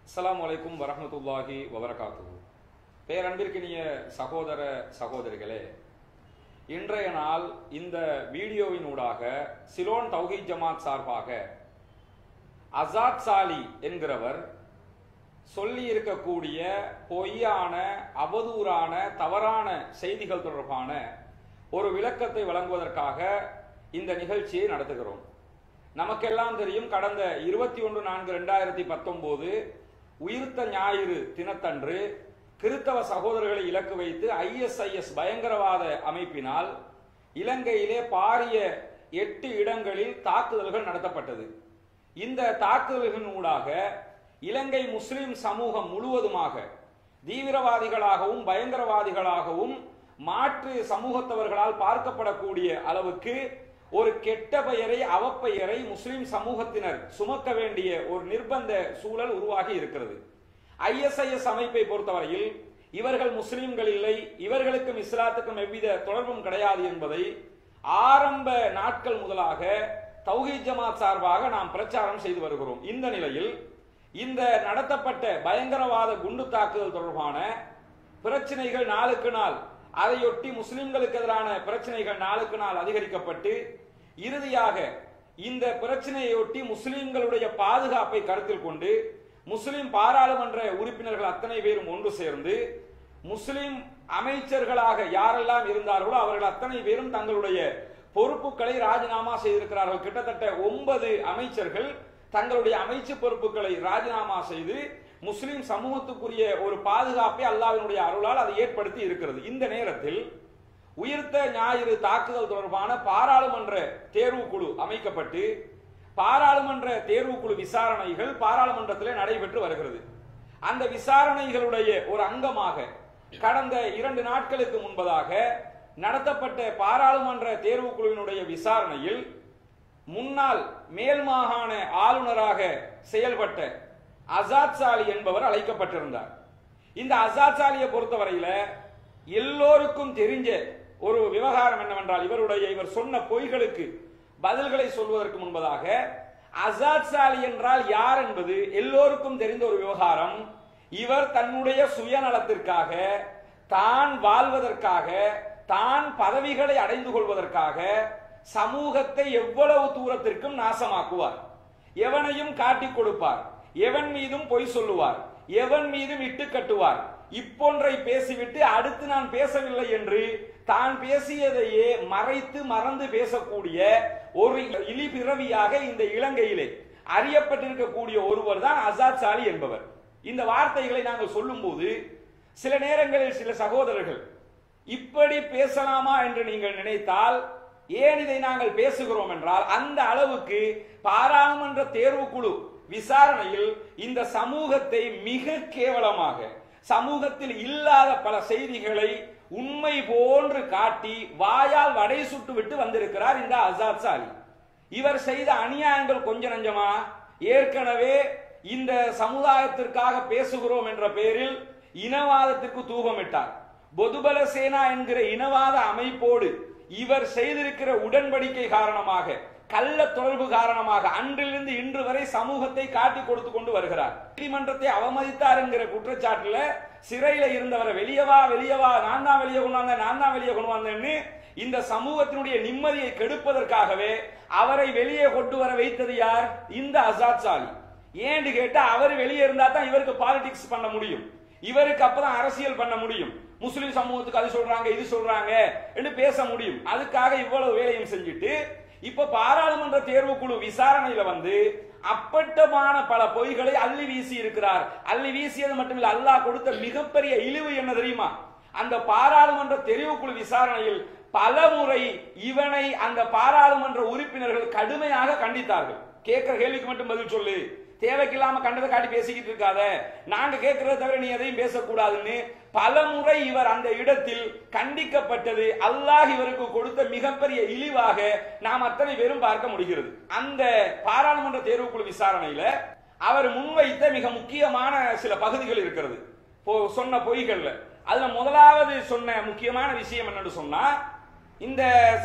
அஸ்ஸலாமு அலைக்கும் வரஹ்மத்துல்லாஹி வபரகாத்துஹு பேரன்பிற்கினிய சகோதர சகோதரிகளே இன்றைய நாள் இந்த வீடியோவினூடாக சிலோன் தௌஹீத் ஜமாத் சார்பாக அசாத் சாலி என்கிறவர் சொல்லி இருக்கக்கூடிய பொய்யான அவதூறான தவறான செய்திகள் தொடர்பான ஒரு விளக்கத்தை வழங்குவதற்காக இந்த நிகழ்ச்சியை நடத்துகிறோம் நமக்கெல்லாம் தெரியும் கடந்த இருபத்தி ஒன்று நான்கு ரெண்டாயிரத்தி பத்தொன்பது உயிர்த்த ஞாயிறு தினத்தன்று கிறித்தவ சகோதரர்களை இலக்கு வைத்து ஐஎஸ்ஐஎஸ் பயங்கரவாத அமைப்பினால் இலங்கையிலே பாரிய எட்டு இடங்களில் தாக்குதல்கள் நடத்தப்பட்டது இந்த தாக்குதல்களின் ஊடாக இலங்கை முஸ்லிம் சமூகம் முழுவதுமாக தீவிரவாதிகளாகவும் பயங்கரவாதிகளாகவும் மாற்று சமூகத்தவர்களால் பார்க்கப்படக்கூடிய அளவுக்கு ஒரு கெட்ட பெயரை அவப்பெயரை முஸ்லிம் சமூகத்தினர் சுமக்க வேண்டிய ஒரு நிர்பந்த சூழல் உருவாகி இருக்கிறது ஐஎஸ்ஐஎஸ் அமைப்பை பொறுத்தவரையில் இவர்கள் முஸ்லிம்கள் இல்லை இவர்களுக்கும் இஸ்லாத்துக்கும் எவ்வித தொடர்பும் கிடையாது என்பதை ஆரம்ப நாட்கள் முதலாக தௌஹீத் ஜமாத் சார்பாக நாம் பிரச்சாரம் செய்து வருகிறோம் இந்த நிலையில் இந்த நடத்தப்பட்ட பயங்கரவாத குண்டு தாக்குதல் தொடர்பான பிரச்சனைகள் நாளுக்கு நாள் அதையொட்டி முஸ்லிம்களுக்கு எதிரான பிரச்சனைகள் நாளுக்கு நாள் அதிகரிக்கப்பட்டு இறுதியாக இந்த பிரச்சனையொட்டி முஸ்லிம்களுடைய பாதுகாப்பை கருத்தில் கொண்டு முஸ்லிம் பாராளுமன்ற உறுப்பினர்கள் அத்தனை பேரும் ஒன்று சேர்ந்து முஸ்லிம் அமைச்சர்களாக யாரெல்லாம் இருந்தார்களோ அவர்கள் அத்தனை பேரும் தங்களுடைய பொறுப்புகளை ராஜினாமா செய்திருக்கிறார்கள் கிட்டத்தட்ட ஒன்பது அமைச்சர்கள் தங்களுடைய அமைச்சு பொறுப்புகளை ராஜினாமா செய்து முஸ்லிம் சமூகத்துக்குரிய ஒரு பாதுகாப்பை அல்லாவினுடைய அருளால் அதை ஏற்படுத்தி இருக்கிறது இந்த நேரத்தில் உயிர்த்த ஞாயிறு தாக்குதல் தொடர்பான பாராளுமன்ற தேர்வுக்குழு அமைக்கப்பட்டு பாராளுமன்ற தேர்வுக்குழு விசாரணைகள் பாராளுமன்றத்தில் நடைபெற்று வருகிறது அந்த விசாரணைகளுடைய ஒரு அங்கமாக கடந்த இரண்டு நாட்களுக்கு முன்பதாக நடத்தப்பட்ட பாராளுமன்ற தேர்வுக்குழுவினுடைய விசாரணையில் முன்னாள் மேல் மாகாண ஆளுநராக செயல்பட்ட அசாத் சாலி என்பவர் அழைக்கப்பட்டிருந்தார் இந்த அசாத் சாலியை பொறுத்தவரையில எல்லோருக்கும் தெரிஞ்ச ஒரு விவகாரம் என்னவென்றால் இவருடைய இவர் சொன்ன பொய்களுக்கு பதில்களை சொல்வதற்கு முன்பதாக அசாத் சாலி என்றால் யார் என்பது எல்லோருக்கும் தெரிந்த ஒரு விவகாரம் இவர் தன்னுடைய சுயநலத்திற்காக தான் வாழ்வதற்காக தான் பதவிகளை அடைந்து கொள்வதற்காக சமூகத்தை எவ்வளவு தூரத்திற்கும் நாசமாக்குவார் எவனையும் காட்டிக் கொடுப்பார் எவன் மீதும் பொய் சொல்லுவார் எவன் மீதும் இட்டு கட்டுவார் இப்பொன்றை பேசிவிட்டு அடுத்து நான் பேசவில்லை என்று தான் பேசியதையே மறைத்து மறந்து பேசக்கூடிய ஒரு இழிபிறவியாக இந்த இலங்கையிலே அறியப்பட்டிருக்கக்கூடிய ஒருவர் தான் அசாத் சாலி என்பவர் இந்த வார்த்தைகளை நாங்கள் சொல்லும் போது சில நேரங்களில் சில சகோதரர்கள் இப்படி பேசலாமா என்று நீங்கள் நினைத்தால் ஏன் இதை நாங்கள் பேசுகிறோம் என்றால் அந்த அளவுக்கு பாராளுமன்ற தேர்வுக்குழு விசாரணையில் இந்த சமூகத்தை மிக கேவலமாக சமூகத்தில் இல்லாத பல செய்திகளை உண்மை போன்று காட்டி வாயால் வடை சுட்டு விட்டு வந்திருக்கிறார் இந்த அசாத் சாலி இவர் செய்த அநியாயங்கள் கொஞ்ச நஞ்சமா ஏற்கனவே இந்த சமுதாயத்திற்காக பேசுகிறோம் என்ற பெயரில் இனவாதத்திற்கு தூபமிட்டார் பொதுபல சேனா என்கிற இனவாத அமைப்போடு இவர் செய்திருக்கிற உடன்படிக்கை காரணமாக கள்ள தொடர்பு காரணமாக அன்றிலிருந்து இன்று வரை சமூகத்தை காட்டி கொடுத்து கொண்டு வருகிறார் நீதிமன்றத்தை அவமதித்தார் என்கிற குற்றச்சாட்டுல சிறையில இருந்தவரை வெளியவா வெளியவா நான் தான் வெளியே கொண்டு வந்தேன் நான் தான் வெளியே கொண்டு வந்தேன்னு இந்த சமூகத்தினுடைய நிம்மதியை கெடுப்பதற்காகவே அவரை வெளியே கொண்டு வர வைத்தது யார் இந்த அசாத் சாலி ஏன்னு கேட்டா அவர் வெளியே இருந்தா தான் இவருக்கு பாலிடிக்ஸ் பண்ண முடியும் இவருக்கு அப்பதான் அரசியல் பண்ண முடியும் முஸ்லிம் சமூகத்துக்கு அது சொல்றாங்க இது சொல்றாங்க என்று பேச முடியும் அதுக்காக இவ்வளவு வேலையும் செஞ்சுட்டு இப்ப பாராளுமன்ற தேர்வுக்குழு விசாரணையில வந்து அப்பட்டமான பல பொய்களை அள்ளி வீசி இருக்கிறார் அள்ளி வீசியது மட்டுமில்ல அல்லாஹ் கொடுத்த மிகப்பெரிய இழிவு என்ன தெரியுமா அந்த பாராளுமன்ற தெரிவுக்குழு விசாரணையில் பல முறை இவனை அந்த பாராளுமன்ற உறுப்பினர்கள் கடுமையாக கண்டித்தார்கள் கேட்கிற கேள்விக்கு மட்டும் பதில் சொல்லு தேவைக்கில்லாம கண்டதை காட்டி பேசிக்கிட்டு இருக்காத நாங்க கேட்கறத தவிர நீ எதையும் பேசக்கூடாதுன்னு பல முறை இவர் அந்த இடத்தில் கண்டிக்கப்பட்டது அல்லாஹ் இவருக்கு கொடுத்த மிகப்பெரிய இழிவாக நாம் அத்தனை பேரும் பார்க்க முடிகிறது அந்த பாராளுமன்ற தேர்வுக்குழு விசாரணையில அவர் முன்வைத்த மிக முக்கியமான சில பகுதிகள் இருக்கிறது சொன்ன பொய்கள்ல அதுல முதலாவது சொன்ன முக்கியமான விஷயம் என்னன்னு சொன்னா இந்த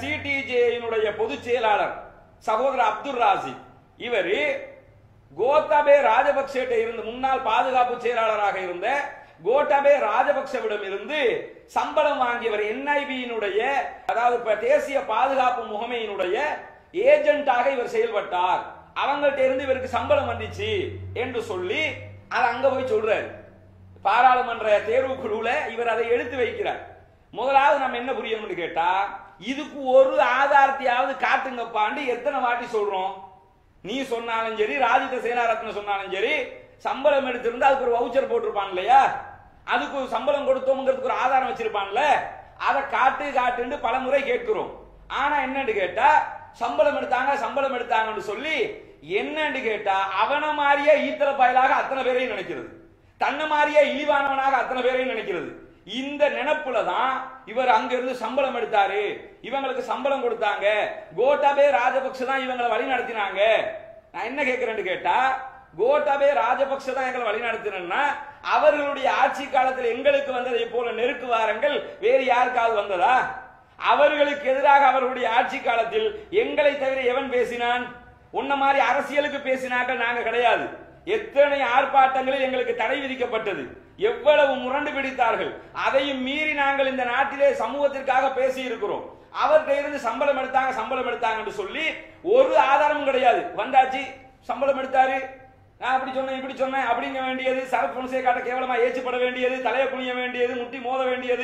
சிடிஜேயினுடைய பொதுச் செயலாளர் சகோதரர் அப்துல் ராசி இவர் கோத்தா கோட்டாபே ராஜபக்சேட்ட இருந்து முன்னாள் பாதுகாப்பு செயலாளராக இருந்த கோட்டாபே ராஜபக்சவிடம் இருந்து சம்பளம் வாங்கியவர் என்ஐபியினுடைய அதாவது இப்ப தேசிய பாதுகாப்பு முகமையினுடைய ஏஜென்ட்டாக இவர் செயல்பட்டார் அவங்கள்ட்ட இருந்து இவருக்கு சம்பளம் வந்துச்சு என்று சொல்லி அதை அங்க போய் சொல்றாரு பாராளுமன்ற தேர்வு குழுல இவர் அதை எடுத்து வைக்கிறார் முதலாவது நம்ம என்ன புரியணும்னு கேட்டா இதுக்கு ஒரு ஆதாரத்தையாவது காட்டுங்கப்பாண்டு எத்தனை வாட்டி சொல்றோம் நீ சொன்னாலும் சரி ராஜித சேனாரத்ன சொன்னாலும் சரி சம்பளம் எடுத்திருந்தா அதுக்கு ஒரு வவுச்சர் போட்டிருப்பான் இல்லையா அதுக்கு ஒரு சம்பளம் கொடுத்தோம்ங்கிறதுக்கு ஒரு ஆதாரம் வச்சிருப்பான்ல அதை காட்டு காட்டுன்னு பல முறை கேட்கிறோம் ஆனா என்னன்னு கேட்டா சம்பளம் எடுத்தாங்க சம்பளம் எடுத்தாங்கன்னு சொல்லி என்னன்னு கேட்டா அவன மாதிரியே ஈத்தல பயலாக அத்தனை பேரையும் நினைக்கிறது தன்னை மாதிரியே இழிவானவனாக அத்தனை பேரையும் நினைக்கிறது இந்த நினைப்புல தான் இவர் அங்க இருந்து சம்பளம் எடுத்தாரு இவங்களுக்கு சம்பளம் கொடுத்தாங்க கோட்டாபே ராஜபக்ச தான் இவங்களை வழி நடத்தினாங்க நான் என்ன கேட்கிறேன்னு கேட்டா கோட்டாபே ராஜபக்ச தான் எங்களை வழி நடத்தினா அவர்களுடைய ஆட்சி காலத்தில் எங்களுக்கு வந்ததை போல நெருக்குவாரங்கள் வேறு யாருக்காவது வந்ததா அவர்களுக்கு எதிராக அவர்களுடைய ஆட்சி காலத்தில் எங்களை தவிர எவன் பேசினான் உன்ன மாதிரி அரசியலுக்கு பேசினாக்கள் நாங்க கிடையாது எத்தனை ஆர்ப்பாட்டங்களில் எங்களுக்கு தடை விதிக்கப்பட்டது எவ்வளவு முரண்டு பிடித்தார்கள் அதையும் மீறி நாங்கள் இந்த நாட்டிலே சமூகத்திற்காக பேசி இருக்கிறோம் அவர்கிட்ட இருந்து சம்பளம் எடுத்தாங்க சம்பளம் எடுத்தாங்கன்னு சொல்லி ஒரு ஆதாரமும் கிடையாது வந்தாச்சு சம்பளம் எடுத்தாரு நான் அப்படி சொன்னேன் இப்படி சொன்னேன் அப்படிங்க வேண்டியது சரத் பொன்சேகாட்ட கேவலமா ஏச்சுப்பட வேண்டியது தலையை குனிய வேண்டியது முட்டி மோத வேண்டியது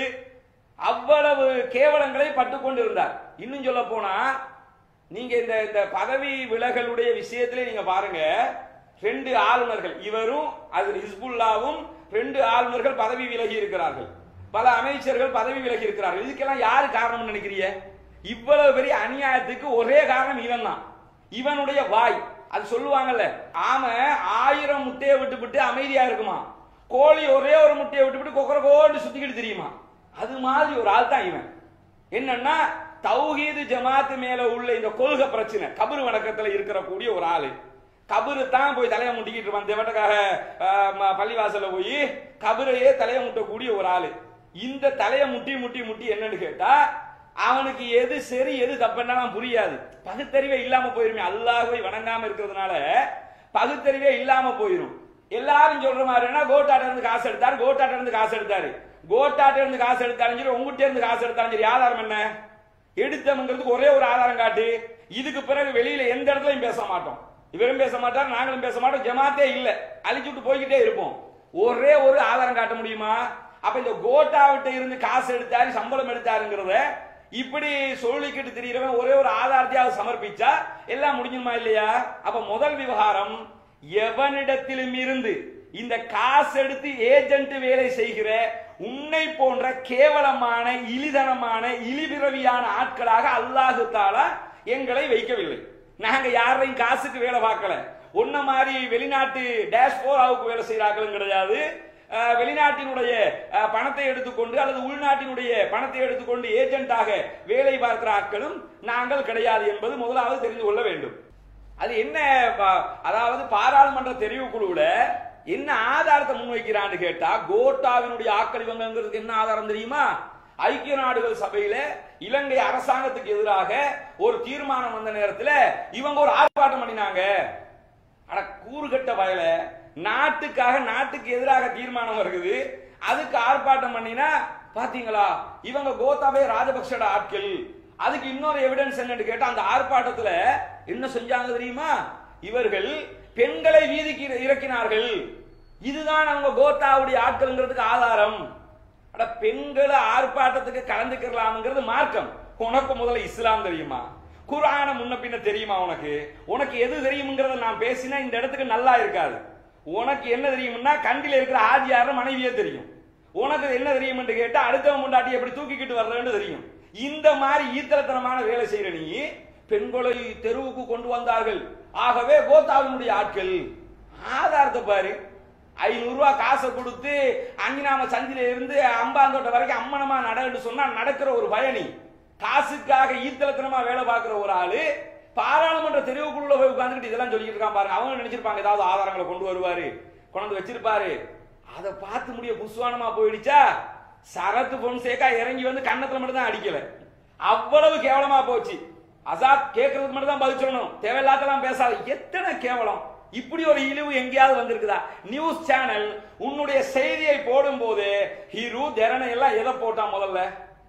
அவ்வளவு கேவலங்களை பட்டு கொண்டு இருந்தார் இன்னும் சொல்ல போனா நீங்க இந்த இந்த பதவி விலகலுடைய விஷயத்திலே நீங்க பாருங்க ரெண்டு ஆளுநர்கள் இவரும் அது ஹிஸ்புல்லாவும் ரெண்டு ஆளுநர்கள் பதவி விலகி இருக்கிறார்கள் பல அமைச்சர்கள் பதவி விலகி இருக்கிறார்கள் இதுக்கெல்லாம் யாரு காரணம் நினைக்கிறீங்க இவ்வளவு பெரிய அநியாயத்துக்கு ஒரே காரணம் இவன் தான் இவனுடைய வாய் அது சொல்லுவாங்கல்ல ஆம ஆயிரம் முட்டையை விட்டுவிட்டு அமைதியா இருக்குமா கோழி ஒரே ஒரு முட்டையை விட்டுவிட்டு கொக்கர கோடு சுத்திக்கிட்டு தெரியுமா அது மாதிரி ஒரு ஆள் தான் இவன் என்னன்னா தௌஹீது ஜமாத்து மேல உள்ள இந்த கொள்கை பிரச்சனை கபரு வணக்கத்துல இருக்கிற கூடிய ஒரு ஆளு கபரு தான் போய் தலையை முட்டிக்கிட்டு இருப்பான் தேவட்டக்காக பள்ளிவாசல்ல போய் கபரையே தலையை முட்டக்கூடிய ஒரு ஆளு இந்த தலையை முட்டி முட்டி முட்டி என்னன்னு கேட்டா அவனுக்கு எது சரி எது தப்புன்னா புரியாது பகுத்தறிவே இல்லாம போயிருமே அல்லாஹ்வை வணங்காம இருக்கிறதுனால பகுத்தறிவே இல்லாம போயிரும் எல்லாரும் சொல்ற மாதிரினா கோட்டாட்ட இருந்து காசு எடுத்தாரு கோட்டாட்ட இருந்து காசு எடுத்தாரு கோட்டாட்ட இருந்து காசு எடுத்தாலும் சரி உங்ககிட்ட இருந்து காசு எடுத்தாலும் சரி ஆதாரம் என்ன எடுத்தவங்கிறதுக்கு ஒரே ஒரு ஆதாரம் காட்டு இதுக்கு பிறகு வெளியில எந்த இடத்துலயும் பேச மாட்டோம் இவரும் பேச மாட்டார் நாங்களும் பேச மாட்டோம் ஜமாத்தே இல்ல அழிச்சுட்டு போய்கிட்டே இருப்போம் ஒரே ஒரு ஆதாரம் காட்ட முடியுமா அப்ப இந்த கோட்டாவிட்ட இருந்து காசு எடுத்தாரு சம்பளம் எடுத்தாருங்கிறத இப்படி சொல்லிக்கிட்டு தெரியறவன் ஒரே ஒரு ஆதாரத்தையாவது சமர்ப்பிச்சா எல்லாம் முடிஞ்சுமா இல்லையா அப்ப முதல் விவகாரம் எவனிடத்திலும் இருந்து இந்த காசு எடுத்து ஏஜென்ட் வேலை செய்கிற உன்னை போன்ற கேவலமான இழிதனமான இழிபிறவியான ஆட்களாக அல்லாஹு தாலா எங்களை வைக்கவில்லை நாங்க யாரையும் காசுக்கு வேலை பார்க்கல உன்ன மாதிரி வெளிநாட்டு டேஷ்போராவுக்கு வேலை செய்யறாங்களும் கிடையாது அஹ், வெளிநாட்டினுடைய அஹ், பணத்தை எடுத்துக்கொண்டு அல்லது உள்நாட்டினுடைய பணத்தை எடுத்துக்கொண்டு ஏஜென்ட்டாக வேலை பார்க்கிற ஆட்களும் நாங்கள் கிடையாது என்பது முதலாவது தெரிந்து கொள்ள வேண்டும் அது என்ன ப- அதாவது பாராளுமன்ற தெரிவு குழுவுல என்ன ஆதாரத்தை முன்வைக்கிறான்னு கேட்டா கோட்டாவினுடைய ஆக்கள் இவங்கிறதுக்கு என்ன ஆதாரம் தெரியுமா ஐக்கிய நாடுகள் சபையில இலங்கை அரசாங்கத்துக்கு எதிராக ஒரு தீர்மானம் வந்த நேரத்துல இவங்க ஒரு ஆர்ப்பாட்டம் பண்ணினாங்க அட கூறுகட்ட வயல நாட்டுக்காக நாட்டுக்கு எதிராக தீர்மானம் வருகுது அதுக்கு ஆர்ப்பாட்டம் பண்ணினா பாத்தீங்களா இவங்க கோத்தாபே ராஜபக்சோட ஆட்கள் அதுக்கு இன்னொரு எவிடன்ஸ் என்னன்னு கேட்டா அந்த ஆர்ப்பாட்டத்துல என்ன செஞ்சாங்க தெரியுமா இவர்கள் பெண்களை வீதிக்கு இற- இறக்கினார்கள் இதுதான் அவங்க கோத்தாவுடைய ஆட்கள்ங்கிறதுக்கு ஆதாரம் அட பெண்களை ஆர்ப்பாட்டத்துக்கு கலந்துக்கலாம்ங்கிறது மார்க்கம் உனக்கு முதல்ல இஸ்லாம் தெரியுமா குர்ஆன முன்ன பின்ன தெரியுமா உனக்கு உனக்கு எது தெரியுங்கிறத நான் பேசினா இந்த இடத்துக்கு நல்லா இருக்காது உனக்கு என்ன தெரியும்னா கண்டில இருக்கிற ஆதியார மனைவியே தெரியும் உனக்கு என்ன தெரியும் என்று கேட்டா அடுத்தவன் முண்டாட்டி எப்படி தூக்கிக்கிட்டு வர்றேன்னு தெரியும் இந்த மாதிரி ஈத்தரத்தனமான வேலை செய்யற நீ பெண்களை தெருவுக்கு கொண்டு வந்தார்கள் ஆகவே கோத்தாவினுடைய ஆட்கள் ஆதாரத்தை பாரு ஐநூறு ரூபாய் காசை கொடுத்து அங்கினாம சந்தில இருந்து அம்பாந்தோட்டை வரைக்கும் அம்மனமா நடன்னு சொன்னா நடக்கிற ஒரு பயணி காசுக்காக ஈத்தலத்தனமா வேலை பார்க்கிற ஒரு ஆளு பாராளுமன்ற தெரிவுக்குள்ள போய் உட்கார்ந்துட்டு இதெல்லாம் சொல்லிட்டு இருக்கான் பாருங்க அவங்க நினைச்சிருப்பாங்க ஏதாவது ஆதாரங்களை கொண்டு வருவாரு கொண்டு வந்து வச்சிருப்பாரு அதை பார்த்து முடிய புஸ்வானமா போயிடுச்சா சரத்து பொன்சேகா இறங்கி வந்து கன்னத்துல மட்டும் தான் அடிக்கல அவ்வளவு கேவலமா போச்சு அசாத் கேட்கறதுக்கு மட்டும் தான் பதில் சொல்லணும் தேவையில்லாதெல்லாம் பேசாத எத்தனை கேவலம் இப்படி ஒரு இழிவு எங்கேயாவது வந்திருக்குதா நியூஸ் சேனல் உன்னுடைய செய்தியை போடும்போது ஹீரோ திறனை எல்லாம் எதை போட்டான் முதல்ல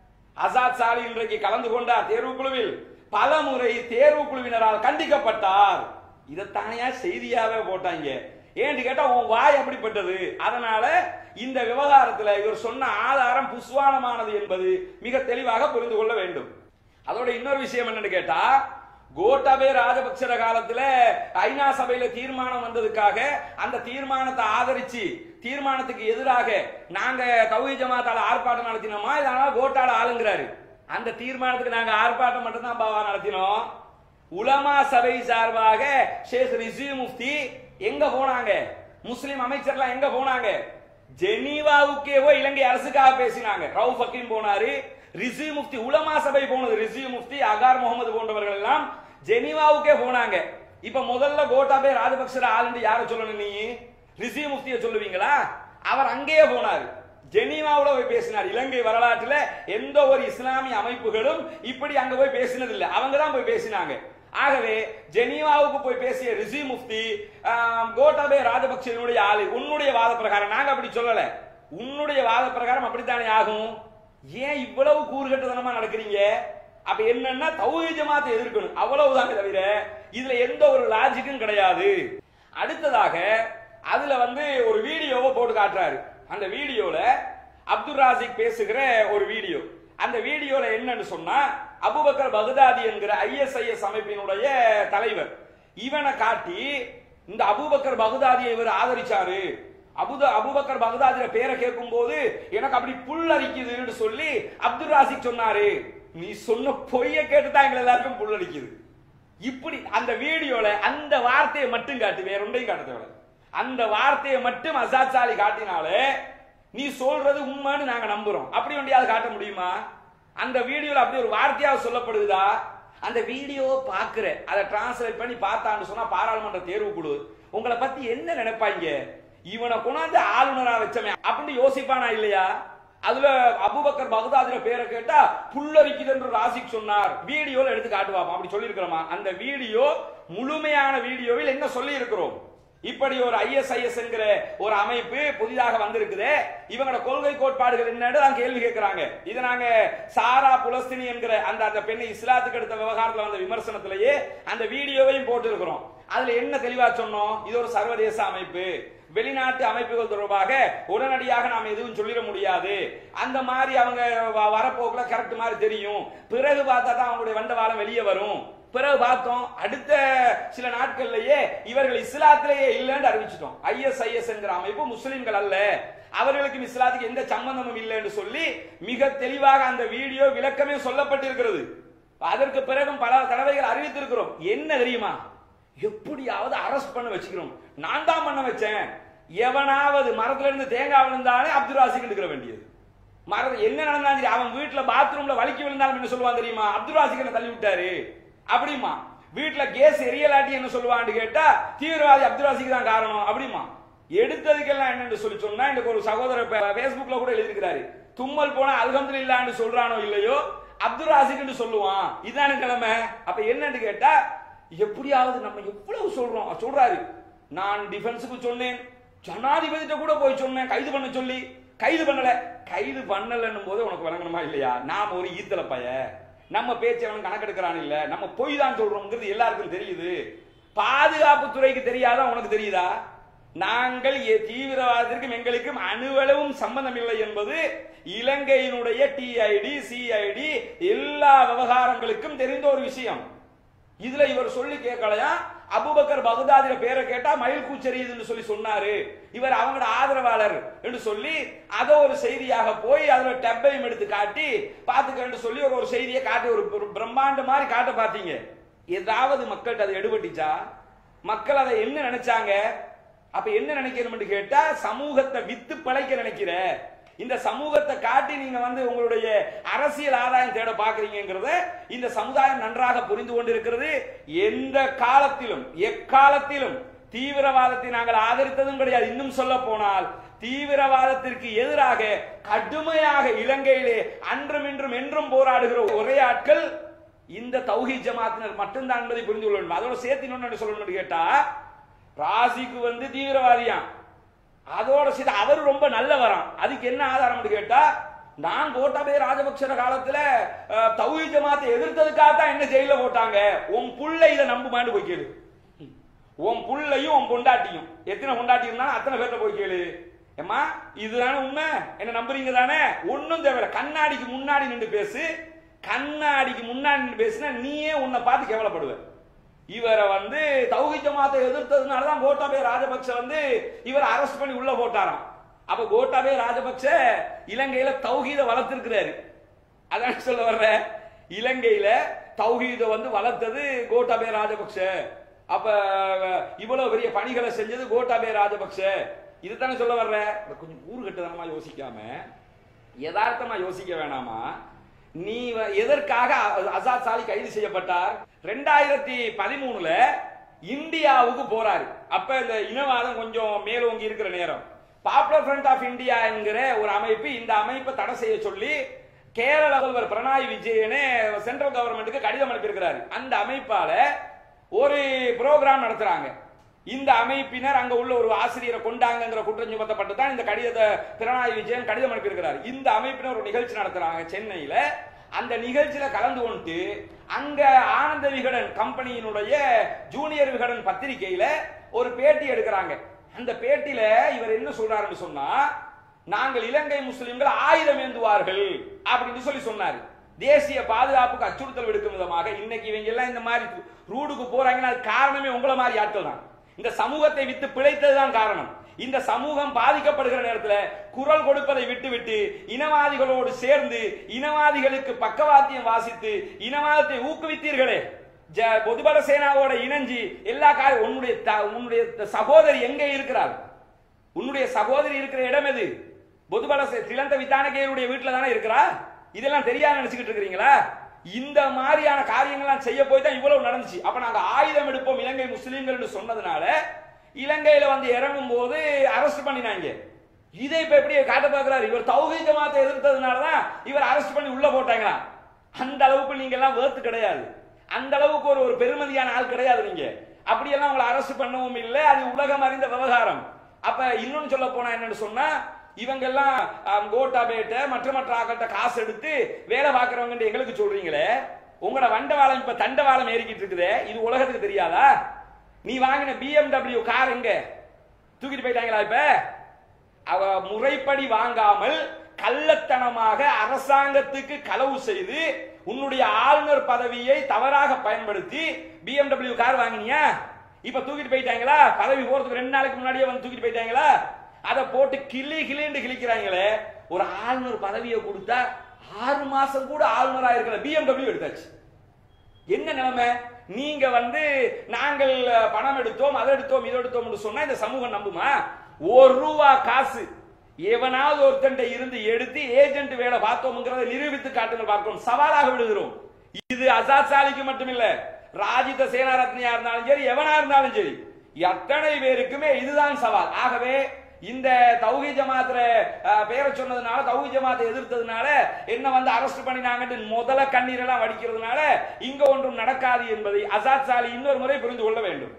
அசாத் சாலி இன்றைக்கு கலந்து கொண்டார் தேர்வு குழுவில் பல முறை தேர்வு குழுவினரால் கண்டிக்கப்பட்டார் இதைத்தானையா செய்தியாவே போட்டாங்க ஏன்னு கேட்டா உன் வாய் அப்படிப்பட்டது அதனால இந்த விவகாரத்துல இவர் சொன்ன ஆதாரம் புஸ்வானமானது என்பது மிக தெளிவாக புரிந்து கொள்ள வேண்டும் அதோட இன்னொரு விஷயம் என்னன்னு கேட்டா கோட்டாபே ராஜபக்சர காலத்துல ஐநா சபையில தீர்மானம் வந்ததுக்காக அந்த தீர்மானத்தை ஆதரிச்சு தீர்மானத்துக்கு எதிராக நாங்க தௌஹி ஜமாத்தால ஆர்ப்பாட்டம் நடத்தினோமா இதனால கோட்டால ஆளுங்கிறாரு அந்த தீர்மானத்துக்கு நாங்க ஆர்ப்பாட்டம் மட்டும் தான் பாவா நடத்தினோம் உலமா சபை சார்பாக ஷேக் ரிசி முஃப்தி எங்க போனாங்க முஸ்லிம் அமைச்சர்லாம் எங்க போனாங்க ஜெனீவாவுக்கே போய் இலங்கை அரசுக்காக பேசினாங்க ரவுஃப் ஹக்கீம் போனாரு ரிசி முஃப்தி உலமா சபை போனது ரிசி முஃப்தி அகார் முகமது போன்றவர்கள் எல்லாம் ஜெனீவாவுக்கே போனாங்க இப்ப முதல்ல கோட்டாபே ராஜபக்சர ஆளுண்டு யார சொல்லணும் நீ ரிசி முஃப்திய சொல்லுவீங்களா அவர் அங்கேயே போனார் ஜெனீவாவுல போய் பேசினார் இலங்கை வரலாற்றுல எந்த ஒரு இஸ்லாமிய அமைப்புகளும் இப்படி அங்க போய் பேசினது இல்ல அவங்க தான் போய் பேசினாங்க ஆகவே ஜெனீவாவுக்கு போய் பேசிய ரிசி முஃப்தி ஆம், கோட்டாபே ராஜபக்சனுடைய ஆளு உன்னுடைய வாத பிரகாரம் நாங்க அப்படி சொல்லல உன்னுடைய வாத பிரகாரம் அப்படித்தானே ஆகும் ஏன் இவ்வளவு கூறுகட்டதனமா நடக்கிறீங்க அப்ப என்னன்னா தௌஹீ ஜமாத்தை எதிர்க்கணும் அவ்வளவுதானே தவிர இதுல எந்த ஒரு லாஜிக்கும் கிடையாது அடுத்ததாக அதுல வந்து ஒரு வீடியோவை போட்டு காட்டுறாரு அந்த வீடியோல அப்துல் ராசிக் பேசுகிற ஒரு வீடியோ அந்த வீடியோல என்னன்னு சொன்னா அபுபக்கர் பகதாதி என்கிற ஐஎஸ்ஐஎஸ் அமைப்பினுடைய தலைவர் இவனை காட்டி இந்த அபூபக்கர் பகதாதியை இவர் ஆதரிச்சாரு அபுத அபூபக்கர் பகதாதிர பேரை கேட்கும் போது எனக்கு அப்படி புல் அரிக்குதுன்னு சொல்லி அப்துல் ராசிக் சொன்னாரு நீ சொன்ன பொய்ய கேட்டு தான் எங்க எல்லாருக்கும் புல் அரிக்குது இப்படி அந்த வீடியோல அந்த வார்த்தையை மட்டும் காட்டு வேற ஒன்றையும் காட்ட தேவையில்ல அந்த வார்த்தையை மட்டும் அசாத் சாலி காட்டினாலே நீ சொல்றது உண்மைன்னு நாங்க நம்புறோம் அப்படி ஒன்றையாவது காட்ட முடியுமா அந்த வீடியோல அப்படி ஒரு வார்த்தையாவது சொல்லப்படுதா அந்த வீடியோ பாக்குற அதை டிரான்ஸ்லேட் பண்ணி பார்த்தான்னு சொன்னா பாராளுமன்ற தேர்வு குழு உங்களை பத்தி என்ன நினைப்பாங்க இவனை கொண்டாந்து ஆளுநரா வச்சவன் அப்படின்னு யோசிப்பானா இல்லையா அதுல அபூபக்கர் பகதாதிர பேரை கேட்டா புல்லரிக்குது என்று ராசிக் சொன்னார் வீடியோல எடுத்து காட்டுவாப்பா அப்படி சொல்லி இருக்கிறோமா அந்த வீடியோ முழுமையான வீடியோவில் என்ன சொல்லி இருக்கிறோம் இப்படி ஒரு ஐஎஸ்ஐஎஸ் என்கிற ஒரு அமைப்பு புதிதாக வந்திருக்குதே இவங்களோட கொள்கை கோட்பாடுகள் என்னன்னு தான் கேள்வி கேட்கிறாங்க இது நாங்க சாரா புலஸ்தினி என்கிற அந்த அந்த பெண்ணை இஸ்லாத்துக்கு எடுத்த விவகாரத்துல வந்த விமர்சனத்திலேயே அந்த வீடியோவையும் போட்டு இருக்கிறோம் அதுல என்ன தெளிவா சொன்னோம் இது ஒரு சர்வதேச அமைப்பு வெளிநாட்டு அமைப்புகள் தொடர்பாக உடனடியாக நாம் எதுவும் சொல்லிட முடியாது அந்த மாதிரி அவங்க வ- வரப்போக்குல கரெக்ட் மாதிரி தெரியும் பிறகு பார்த்தா தான் அவங்களுடைய வண்டவாளம் வெளியே வரும் பிறகு பார்த்தோம் அடுத்த சில நாட்கள்லயே இவர்கள் இஸ்லாத்திலேயே இல்லைன்னு அறிவிச்சிட்டோம் ஐஎஸ்ஐஎஸ் என்கிற அமைப்பு முஸ்லிம்கள் அல்ல அவர்களுக்கும் இஸ்லாத்துக்கு எந்த சம்பந்தமும் இல்லைன்னு சொல்லி மிக தெளிவாக அந்த வீடியோ விளக்கமே சொல்லப்பட்டிருக்கிறது அதற்கு பிறகும் பல தடவைகள் அறிவித்திருக்கிறோம் என்ன தெரியுமா எப்படியாவது அரெஸ்ட் பண்ண வச்சுக்கிறோம் நான் தான் பண்ண வச்சேன் எவனாவது மரத்துல இருந்து தேங்காய் விழுந்தாலே அப்துல் ராசிக் எடுக்கிற வேண்டியது மரம் என்ன நடந்தாலும் சரி அவன் வீட்டுல பாத்ரூம்ல வலிக்கி விழுந்தாலும் என்ன சொல்லுவான் தெரியுமா அப்துல் ராசிக் என்ன தள்ளி விட்டாரு அப்படிமா வீட்டுல கேஸ் எரியலாட்டி என்ன சொல்லுவான்னு கேட்டா தீவிரவாதி அப்துல் ராசிக் தான் காரணம் அப்படிமா எடுத்ததுக்கெல்லாம் என்னன்னு சொல்லி சொன்னா எனக்கு ஒரு சகோதரர் பேஸ்புக்ல கூட எழுதியிருக்கிறாரு தும்மல் போனா அல்ஹம்துலில்லாஹ்னு சொல்றானோ இல்லையோ அப்துல் ராசிக்னு சொல்லுவான் இதான கிழமை அப்ப என்னன்னு கேட்டா எப்படியாவது நம்ம எவ்வளவு சொல்றோம் சொல்றாரு நான் டிஃபென்ஸுக்கு சொன்னேன் ஜனாதிபதிட்ட கூட போய் சொன்னேன் கைது பண்ண சொல்லி கைது பண்ணல கைது பண்ணலன்னும் போது உனக்கு வழங்கணுமா இல்லையா நாம ஒரு ஈத்தல பைய நம்ம பேச்சு அவன் கணக்கெடுக்கிறான் இல்ல நம்ம பொய் தான் சொல்றோம்ங்கிறது எல்லாருக்கும் தெரியுது பாதுகாப்பு துறைக்கு தெரியாதா உனக்கு தெரியுதா நாங்கள் எ- தீவிரவாதத்திற்கும் எங்களுக்கும் அணுவளவும் சம்பந்தம் இல்லை என்பது இலங்கையினுடைய டிஐடி சிஐடி எல்லா விவகாரங்களுக்கும் தெரிந்த ஒரு விஷயம் இதுல இவர் சொல்லி கேட்கலையா அபூபக்கர் பகுதாதிர பேரை கேட்டா மயில் கூச்சரியுதுன்னு சொல்லி சொன்னாரு இவர் அவங்களோட ஆதரவாளர் என்று சொல்லி அதை ஒரு செய்தியாக போய் அதுல டப்பையும் எடுத்து காட்டி பாத்துக்கன்னு சொல்லி ஒரு ஒரு செய்தியை காட்டி ஒரு ஒரு பிரம்மாண்ட மாதிரி காட்ட பாத்தீங்க ஏதாவது மக்கள்கிட்ட அது எடுபட்டுச்சா மக்கள் அதை என்ன நினைச்சாங்க அப்ப என்ன நினைக்கணும்னு கேட்டா சமூகத்தை வித்து பழைக்க நினைக்கிற இந்த சமூகத்தை காட்டி நீங்க வந்து உங்களுடைய அரசியல் ஆதாயம் தேட பாக்குறீங்கிறத இந்த சமுதாயம் நன்றாக புரிந்து கொண்டிருக்கிறது எந்த காலத்திலும் எக்காலத்திலும் தீவிரவாதத்தை நாங்கள் ஆதரித்ததும் கிடையாது இன்னும் சொல்ல போனால் தீவிரவாதத்திற்கு எதிராக கடுமையாக இலங்கையிலே அன்றும் இன்றும் என்றும் போராடுகிற ஒரே ஆட்கள் இந்த தௌஹி ஜமாத்தினர் மட்டும்தான் என்பதை புரிந்து கொள்ள வேண்டும் அதோட சேர்த்து இன்னொன்னு சொல்லணும்னு கேட்டா ராசிக்கு வந்து தீவிரவாதியாம் அதோட சேர்த்து அவர் ரொம்ப நல்லவராம் அதுக்கு என்ன ஆதாரம்னு கேட்டா நான் கோட்டாபய ராஜபக்சர காலத்துல அஹ், தௌஹீத் ஜமாத்தை எதிர்த்ததுக்காக தான் என்ன ஜெயில போட்டாங்க உன் புள்ள இதை நம்புமான்னு போய் கேளு உன் புள்ளையும் உன் பொண்டாட்டியும் எத்தனை பொண்டாட்டி இருந்தாலும் அத்தனை பேர்ட்ட போய் கேளு ஏம்மா இதுதானே உண்மை என்ன நம்புறீங்க தானே ஒன்னும் தேவையில்ல கண்ணாடிக்கு முன்னாடி நின்று பேசு கண்ணாடிக்கு முன்னாடி நின்று பேசுனா நீயே உன்னை பார்த்து கேவலப்படுவ இவரை வந்து தௌஹி ஜமாத்தை எதிர்த்ததுனால தான் கோட்டாபய ராஜபக்ச வந்து இவரை அரெஸ்ட் பண்ணி உள்ள போட்டாராம் அப்ப கோட்டாபய ராஜபக்ச இலங்கையில தௌஹீத வளர்த்திருக்கிறாரு அதான் சொல்ல வர்ற இலங்கையில தௌஹீத வந்து வளர்த்தது கோட்டாபய ராஜபக்ச அப்ப இவ்வளவு பெரிய பணிகளை செஞ்சது கோட்டாபய ராஜபக்ச இதுதானே சொல்ல வர்ற இத கொஞ்சம் ஊர்கட்டுதனமா யோசிக்காம யதார்த்தமா யோசிக்க வேணாமா நீ வ- எதற்காக அ- அசாத் சாலி கைது செய்யப்பட்டார் ரெண்டாயிரத்தி பதிமூணுல இந்தியாவுக்கு போறாரு அப்ப இந்த இனவாதம் கொஞ்சம் மேலோங்கி இருக்கிற நேரம் பாப்புலர் ஃப்ரண்ட் ஆஃப் இந்தியா என்கிற ஒரு அமைப்பு இந்த அமைப்பை தடை செய்ய சொல்லி கேரள முதல்வர் பினராயி விஜயனே சென்ட்ரல் கவர்மெண்ட்டுக்கு கடிதம் அனுப்பியிருக்கிறாரு அந்த அமைப்பால ஒரு ப்ரோக்ராம் நடத்துறாங்க இந்த அமைப்பினர் அங்க உள்ள ஒரு ஆசிரியரை கொண்டாங்கங்கிற குற்றம் சுமத்தப்பட்டு தான் இந்த கடிதத்தை பினராயி விஜயன் கடிதம் அனுப்பியிருக்கிறார் இந்த அமைப்பினர் ஒரு நிகழ்ச்சி நடத்துறாங்க சென்னையில அந்த நிகழ்ச்சியில கலந்து கொண்டு அங்க ஆனந்த விகடன் கம்பெனியினுடைய ஜூனியர் விகடன் பத்திரிகையில ஒரு பேட்டி எடுக்கிறாங்க அந்த பேட்டியில இவர் என்ன சொல்றாருன்னு சொன்னா நாங்கள் இலங்கை முஸ்லிம்கள் ஆயுதம் ஏந்துவார்கள் அப்படின்னு சொல்லி சொன்னாரு தேசிய பாதுகாப்புக்கு அச்சுறுத்தல் விடுக்கும் விதமாக இன்னைக்கு இவங்க எல்லாம் இந்த மாதிரி ரூடுக்கு போறாங்கன்னா அது காரணமே உங்கள மாதிரி ஆட்கள் தான் இந்த சமூகத்தை விட்டு பிழைத்ததுதான் காரணம் இந்த சமூகம் பாதிக்கப்படுகிற நேரத்தில் குரல் கொடுப்பதை விட்டுவிட்டு இனவாதிகளோடு சேர்ந்து இனவாதிகளுக்கு பக்கவாத்தியம் வாசித்து இனவாதத்தை ஊக்குவித்தீர்களே ஜ- பொதுபல சேனாவோட இணைஞ்சு எல்லா காரியம் உன்னுடைய த- உன்னுடைய சகோதரி எங்கே இருக்கிறார் உன்னுடைய சகோதரி இருக்கிற இடம் எது பொதுபல சே- திலந்த வித்தானகேயருடைய வீட்டுல தானே இருக்கிறா இதெல்லாம் தெரியாது நினைச்சுக்கிட்டு இருக்கிறீங்களா இந்த மாதிரியான காரியங்கள்லாம் செய்ய போய் தான் இவ்வளவு நடந்துச்சு அப்ப நாங்க ஆயுதம் எடுப்போம் இலங்கை முஸ்லீம்கள் சொன்னதுனால இலங்கையில வந்து இறங்கும் போது அரெஸ்ட் பண்ணினாங்க இதை இப்ப எப்படி காட்ட பார்க்கிறாரு இவர் தௌஹீத் ஜமாத்தை எதிர்த்ததுனால தான் இவர் அரெஸ்ட் பண்ணி உள்ள போட்டாங்களா அந்த அளவுக்கு நீங்க எல்லாம் வேர்த்து கிடையாது அந்த அளவுக்கு ஒரு ஒரு பெருமதியான ஆள் கிடையாது நீங்க அப்படியெல்லாம் உங்களை அரெஸ்ட் பண்ணவும் இல்லை அது உலகம் அறிந்த விவகாரம் அப்ப இன்னொன்னு சொல்ல போனா என்னன்னு சொன்னா இவங்க எல்லாம் ஆம், கோட்டாபேட்ட மற்ற மற்ற ஆக்கள்கிட்ட காசு எடுத்து வேலை பார்க்கறவங்க எங்களுக்கு சொல்றீங்களே உங்களோட வண்டவாளம் இப்ப தண்டவாளம் ஏறிக்கிட்டு இருக்குதே இது உலகத்துக்கு தெரியாதா நீ வாங்கின BMW கார் எங்க தூக்கிட்டு போயிட்டாங்களா இப்ப அவ முறைப்படி வாங்காமல் கள்ளத்தனமாக அரசாங்கத்துக்கு களவு செய்து உன்னுடைய ஆளுநர் பதவியை தவறாக பயன்படுத்தி BMW கார் வாங்கினியா இப்ப தூக்கிட்டு போயிட்டாங்களா பதவி போறதுக்கு ரெண்டு நாளைக்கு முன்னாடியே வந்து தூக்கிட்டு போயிட்டாங்களா அதை போட்டு கிளி கிளின்னு கிழிக்கிறாங்களே ஒரு ஆளுநர் பதவியை கொடுத்தா ஆறு மாசம் கூட ஆளுநரா இருக்கிற BMW எடுத்தாச்சு என்ன நிலைமை நீங்க வந்து நாங்கள் அஹ், பணம் எடுத்தோம் அதை எடுத்தோம் இதை எடுத்தோம்னு சொன்னா இந்த சமூகம் நம்புமா ஒரு ரூபா காசு எவனாவது ஒருத்தன்ட்ட இருந்து எடுத்து ஏஜென்ட் வேலை பார்த்தோம்ங்கிறத நிரூபித்து காட்டுங்கள் பார்க்கிறோம் சவாலாக விடுகிறோம் இது அசாத் சாலிக்கு மட்டுமில்ல ராஜித சேனாரத்னியா இருந்தாலும் சரி எவனா இருந்தாலும் சரி எத்தனை பேருக்குமே இதுதான் சவால் ஆகவே இந்த தௌஹி ஜமாத்துல அஹ், பேரை சொன்னதுனால தௌஹி ஜமாத்தை எதிர்த்ததுனால என்ன வந்து அரெஸ்ட் பண்ணினாங்கன்னு முதல்ல கண்ணீரெல்லாம் வடிக்கிறதுனால இங்க ஒன்றும் நடக்காது என்பதை அசாத் சாலி இன்னொரு முறை புரிந்து கொள்ள வேண்டும்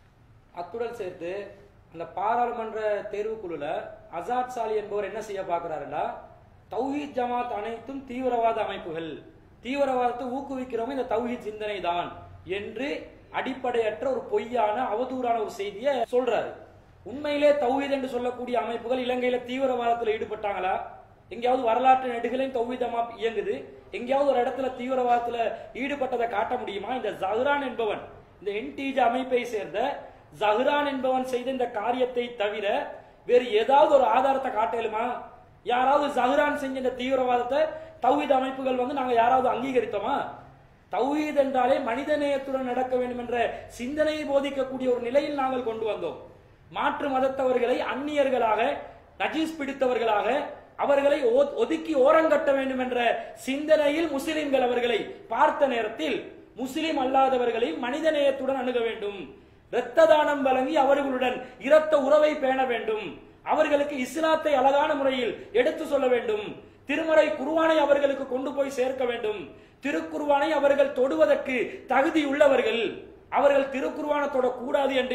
அத்துடன் சேர்த்து அந்த பாராளுமன்ற தேர்வுக்குழுல அசாத் சாலி என்பவர் என்ன செய்ய பார்க்கிறாருன்னா தௌஹீத் ஜமாத் அனைத்தும் தீவிரவாத அமைப்புகள் தீவிரவாதத்தை ஊக்குவிக்கிறவங்க இந்த தௌஹீத் சிந்தனை தான் என்று அடிப்படையற்ற ஒரு பொய்யான அவதூறான ஒரு செய்தியை சொல்றாரு உண்மையிலே தௌஹீத் என்று சொல்லக்கூடிய அமைப்புகள் இலங்கையில தீவிரவாதத்தில் ஈடுபட்டாங்களா எங்கேயாவது வரலாற்று நெடுகளையும் தௌஹீதமா இயங்குது எங்கேயாவது ஒரு இடத்துல தீவிரவாதத்துல ஈடுபட்டதை காட்ட முடியுமா இந்த ஜஹ்ரான் என்பவன் இந்த என்டிஜ அமைப்பை சேர்ந்த ஜஹ்ரான் என்பவன் செய்த இந்த காரியத்தை தவிர வேறு ஏதாவது ஒரு ஆதாரத்தை காட்டலுமா யாராவது ஜஹ்ரான் செஞ்ச இந்த தீவிரவாதத்தை தௌஹீத் அமைப்புகள் வந்து நாங்க யாராவது அங்கீகரித்தோமா தௌஹீத் என்றாலே மனிதநேயத்துடன் நடக்க வேண்டும் என்ற சிந்தனையை போதிக்கக்கூடிய ஒரு நிலையில் நாங்கள் கொண்டு வந்தோம் மாற்று மதத்தவர்களை அந்நியர்களாக நஜீஸ் பிடித்தவர்களாக அவர்களை ஒ- ஒதுக்கி ஓரங்கட்ட வேண்டும் என்ற சிந்தனையில் முஸ்லிம்கள் அவர்களை பார்த்த நேரத்தில் முஸ்லிம் அல்லாதவர்களை மனிதநேயத்துடன் அணுக வேண்டும் இரத்த தானம் வழங்கி அவர்களுடன் இரத்த உறவை பேண வேண்டும் அவர்களுக்கு இஸ்லாத்தை அழகான முறையில் எடுத்து சொல்ல வேண்டும் திருமறை குர்ஆனை அவர்களுக்கு கொண்டு போய் சேர்க்க வேண்டும் திருக்குர்ஆனை அவர்கள் தொடுவதற்கு தகுதி உள்ளவர்கள் அவர்கள் திருக்குர்ஆனை தொடக்கூடாது என்று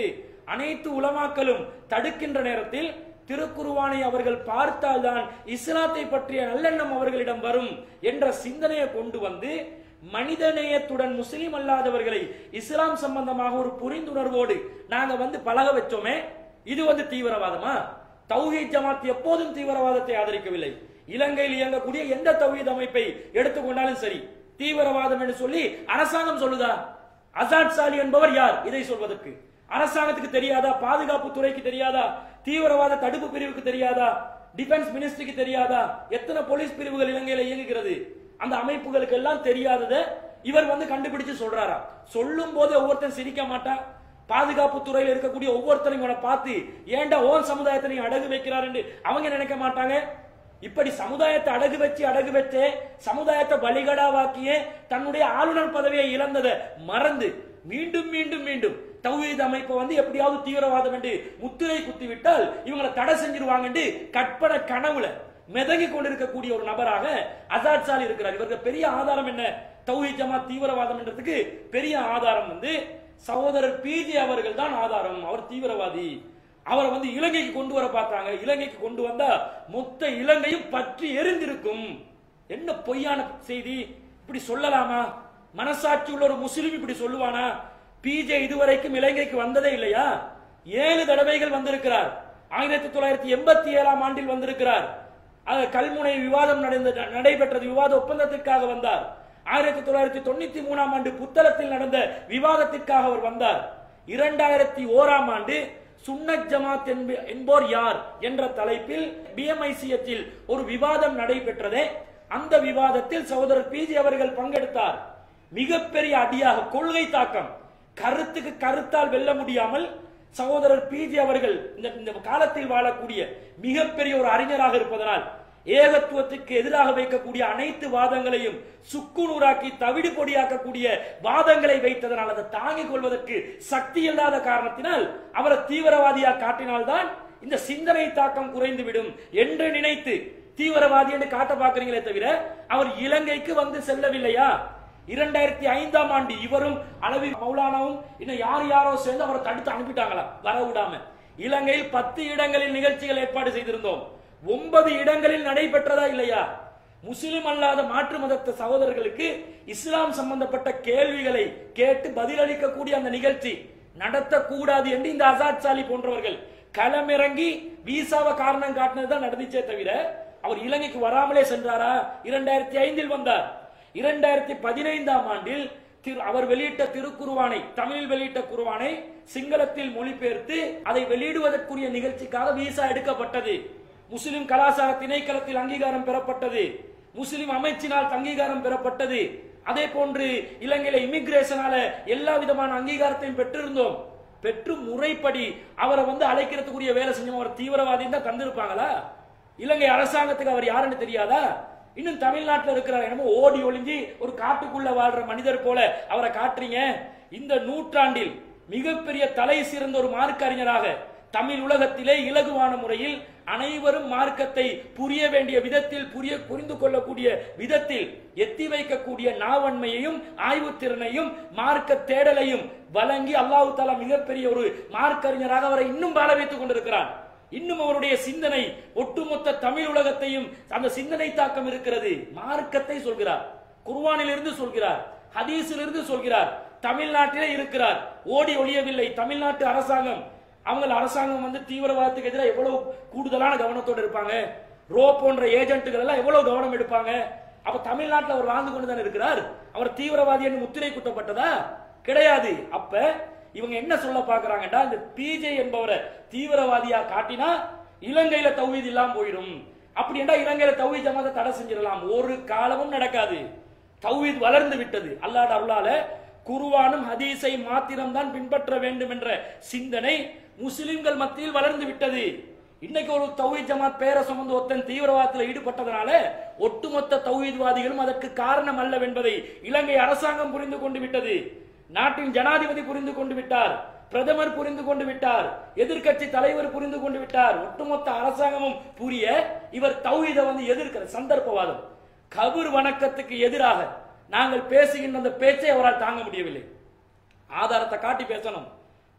அனைத்து உலமாக்களும் தடுக்கின்ற நேரத்தில் திருக்குருவானை அவர்கள் பார்த்தால்தான் இஸ்லாத்தை பற்றிய நல்லெண்ணம் அவர்களிடம் வரும் என்ற சிந்தனையை கொண்டு வந்து மனிதநேயத்துடன் முஸ்லிம் அல்லாதவர்களை இஸ்லாம் சம்பந்தமாக ஒரு புரிந்துணர்வோடு நாங்க வந்து பழக வச்சோமே இது வந்து தீவிரவாதமா தௌஹீத் ஜமாத் எப்போதும் தீவிரவாதத்தை ஆதரிக்கவில்லை இலங்கையில் இயங்கக்கூடிய எந்த தௌஹீத் அமைப்பை எடுத்துக்கொண்டாலும் சரி தீவிரவாதம் என்று சொல்லி அரசாங்கம் சொல்லுதா அசாத் சாலி என்பவர் யார் இதை சொல்வதற்கு அரசாங்கத்துக்கு தெரியாதா பாதுகாப்பு துறைக்கு தெரியாதா தீவிரவாத தடுப்பு பிரிவுக்கு தெரியாதா டிஃபென்ஸ் மினிஸ்ட்ரிக்கு தெரியாதா எத்தனை போலீஸ் பிரிவுகள் இலங்கையில இயங்குகிறது அந்த அமைப்புகளுக்கு எல்லாம் தெரியாதத இவர் வந்து கண்டுபிடிச்சு சொல்றாரா சொல்லும் போது ஒவ்வொருத்தன் சிரிக்க மாட்டான் பாதுகாப்பு துறையில் இருக்கக்கூடிய ஒவ்வொருத்தரையும் இவனை பார்த்து ஏன்டா ஓன் சமுதாயத்தை நீங்க அடகு வைக்கிறாருன்னு அவங்க நினைக்க மாட்டாங்க இப்படி சமுதாயத்தை அடகு வச்சு அடகு வச்சு சமுதாயத்தை பலிகடாவாக்கியே தன்னுடைய ஆளுநர் பதவியை இழந்ததை மறந்து மீண்டும் மீண்டும் மீண்டும் தௌஹீத் அமைப்பை வந்து எப்படியாவது தீவிரவாதம் என்று முத்திரை குத்தி விட்டால் இவங்களை தடை செஞ்சிருவாங்கன்னு கற்பனை கனவுல மிதங்கி கொண்டிருக்கக்கூடிய ஒரு நபராக அசாத் சாலி இருக்கிறார் இவருக்கு பெரிய ஆதாரம் என்ன தௌஹீத் ஜமாத் தீவிரவாதம் என்றதுக்கு பெரிய ஆதாரம் வந்து சகோதரர் பிஜி அவர்கள் தான் ஆதாரம் அவர் தீவிரவாதி அவரை வந்து இலங்கைக்கு கொண்டு வர பார்த்தாங்க இலங்கைக்கு கொண்டு வந்தா மொத்த இலங்கையும் பற்றி எரிந்திருக்கும் என்ன பொய்யான செய்தி இப்படி சொல்லலாமா மனசாட்சி உள்ள ஒரு முஸ்லிம் இப்படி சொல்லுவானா பிஜே இதுவரைக்கும் இலங்கைக்கு வந்ததே இல்லையா ஏழு தடவைகள் வந்திருக்கிறார் ஆயிரத்தி தொள்ளாயிரத்தி எண்பத்தி ஏழாம் ஆண்டில் வந்திருக்கிறார் அது கல்முனை விவாதம் நடந்த நடைபெற்றது விவாத ஒப்பந்தத்திற்காக வந்தார் ஆயிரத்தி தொள்ளாயிரத்தி தொண்ணூத்தி மூணாம் ஆண்டு புத்தளத்தில் நடந்த விவாதத்திற்காக அவர் வந்தார் இரண்டாயிரத்தி ஓராம் ஆண்டு சுன்னத் ஜமாத் என்ப- என்போர் யார் என்ற தலைப்பில் பிஎம்ஐசிஎத்தில் ஒரு விவாதம் நடைபெற்றதே அந்த விவாதத்தில் சகோதரர் பிஜி அவர்கள் பங்கெடுத்தார் மிகப்பெரிய அடியாக கொள்கை தாக்கம் கருத்துக்கு கருத்தால் வெல்ல முடியாமல் சகோதரர் பிஜி அவர்கள் இந்த இந்த காலத்தில் வாழக்கூடிய மிகப்பெரிய ஒரு அறிஞராக இருப்பதனால் ஏகத்துவத்துக்கு எதிராக வைக்கக்கூடிய அனைத்து வாதங்களையும் சுக்குநூறாக்கி தவிடு பொடியாக்கக்கூடிய வாதங்களை வைத்ததனால் அதை தாங்கிக் கொள்வதற்கு சக்தி இல்லாத காரணத்தினால் அவரை தீவிரவாதியாக காட்டினால்தான் இந்த சிந்தனை தாக்கம் குறைந்துவிடும் என்று நினைத்து தீவிரவாதி என்று காட்ட பார்க்கிறீங்களே தவிர அவர் இலங்கைக்கு வந்து செல்லவில்லையா இரண்டாயிரத்தி ஐந்தாம் ஆண்டு இவரும் அளவி மௌலானாவும் இன்னும் யார் யாரோ சேர்ந்து அவரை தடுத்து அனுப்பிட்டாங்களா வர விடாம இலங்கையில் பத்து இடங்களில் நிகழ்ச்சிகள் ஏற்பாடு செய்திருந்தோம் ஒன்பது இடங்களில் நடைபெற்றதா இல்லையா முஸ்லிம் அல்லாத மாற்று மதத்த சகோதரர்களுக்கு இஸ்லாம் சம்பந்தப்பட்ட கேள்விகளை கேட்டு பதிலளிக்கக்கூடிய அந்த நிகழ்ச்சி நடத்தக்கூடாது என்று இந்த அசாத் சாலி போன்றவர்கள் களமிறங்கி வீசாவை காரணம் காட்டினதுதான் நடந்துச்சே தவிர அவர் இலங்கைக்கு வராமலே சென்றாரா இரண்டாயிரத்தி ஐந்தில் வந்தார் இரண்டாயிரத்தி பதினைந்தாம் ஆண்டில் திரு- அவர் வெளியிட்ட திருக்குருவானை தமிழில் வெளியிட்ட குருவானை சிங்களத்தில் மொழிபெயர்த்து அதை வெளியிடுவதற்குரிய நிகழ்ச்சிக்காக வீசா எடுக்கப்பட்டது முஸ்லிம் கலாச்சார திணைக்களத்தில் அங்கீகாரம் பெறப்பட்டது முஸ்லிம் அமைச்சினால் அங்கீகாரம் பெறப்பட்டது அதே போன்று இலங்கையில இமிகிரேஷனால எல்லா விதமான அங்கீகாரத்தையும் பெற்றிருந்தோம் பெற்று முறைப்படி அவரை வந்து அழைக்கிறதுக்குரிய வேலை செஞ்சோம் அவர் தீவிரவாதி தான் தந்திருப்பாங்களா இலங்கை அரசாங்கத்துக்கு அவர் யாருன்னு தெரியாதா இன்னும் தமிழ்நாட்டில் இருக்கிறார் என்னமோ ஓடி ஒளிஞ்சி ஒரு காட்டுக்குள்ள வாழ்ற மனிதர் போல அவரை காட்டுறீங்க இந்த நூற்றாண்டில் மிகப்பெரிய தலை சிறந்த ஒரு மார்க்க அறிஞராக தமிழ் உலகத்திலே இலகுவான முறையில் அனைவரும் மார்க்கத்தை புரிய வேண்டிய விதத்தில் புரிய புரிந்து கொள்ளக்கூடிய விதத்தில் எத்தி வைக்கக்கூடிய நாவன்மையையும் ஆய்வுத்திறனையும் மார்க்க தேடலையும் வழங்கி அல்லாஹ் தாலா மிகப்பெரிய ஒரு மார்க்க அறிஞராக அவரை இன்னும் வாழ வைத்துக் கொண்டிருக்கிறார் இன்னும் அவருடைய சிந்தனை ஒட்டுமொத்த தமிழ் உலகத்தையும் அந்த சிந்தனை தாக்கம் இருக்கிறது மார்க்கத்தை சொல்கிறார் குர்வானிலிருந்து சொல்கிறார் ஹதீஸிலிருந்து சொல்கிறார் தமிழ்நாட்டிலே இருக்கிறார் ஓடி ஒழியவில்லை தமிழ்நாட்டு அரசாங்கம் அவங்க அரசாங்கம் வந்து தீவிரவாதத்துக்கு எதிராக எவ்வளவு கூடுதலான கவனத்தோடு இருப்பாங்க ரோ போன்ற ஏஜென்ட்டுகள் எல்லாம் எவ்வளவு கவனம் எடுப்பாங்க அப்ப தமிழ்நாட்டில் அவர் வாழ்ந்து கொண்டு தானே இருக்கிறார் அவர் தீவிரவாதி என்று முத்திரை குத்தப்பட்டதா கிடையாது அப்ப இவங்க என்ன சொல்ல பாக்குறாங்கடா இந்த பிஜே என்பவரை தீவிரவாதியா காட்டினா இலங்கையில தௌஹீத் இல்லாம போயிடும் அப்படி என்றா இலங்கையில தௌஹீத் ஜமாத்தை தடை செஞ்சிடலாம் ஒரு காலமும் நடக்காது தௌஹீத் வளர்ந்து விட்டது அல்லாஹ் அருளால குருவானும் ஹதீஸை மாத்திரம் தான் பின்பற்ற வேண்டும் என்ற சிந்தனை முஸ்லிம்கள் மத்தியில் வளர்ந்து விட்டது இன்னைக்கு ஒரு தௌஹீத் ஜமாத் பேரை சுமந்து ஒருத்தன் தீவிரவாதத்தில் ஈடுபட்டதனால ஒட்டுமொத்த தௌஹீத்வாதிகளும் அதற்கு காரணம் அல்லவென்பதை இலங்கை அரசாங்கம் புரிந்து கொண்டு விட்டது நாட்டின் ஜனாதிபதி புரிந்து கொண்டு விட்டார் பிரதமர் புரிந்து கொண்டு விட்டார் எதிர்க்கட்சி தலைவர் புரிந்து கொண்டு விட்டார் ஒட்டுமொத்த அரசாங்கமும் புரிய இவர் தௌஹீத வந்து எதிர்க்கிற சந்தர்ப்பவாதம் கபர் வணக்கத்துக்கு எதிராக நாங்கள் பேசுகின்ற அந்த பேச்சை அவரால் தாங்க முடியவில்லை ஆதாரத்தை காட்டி பேசணும்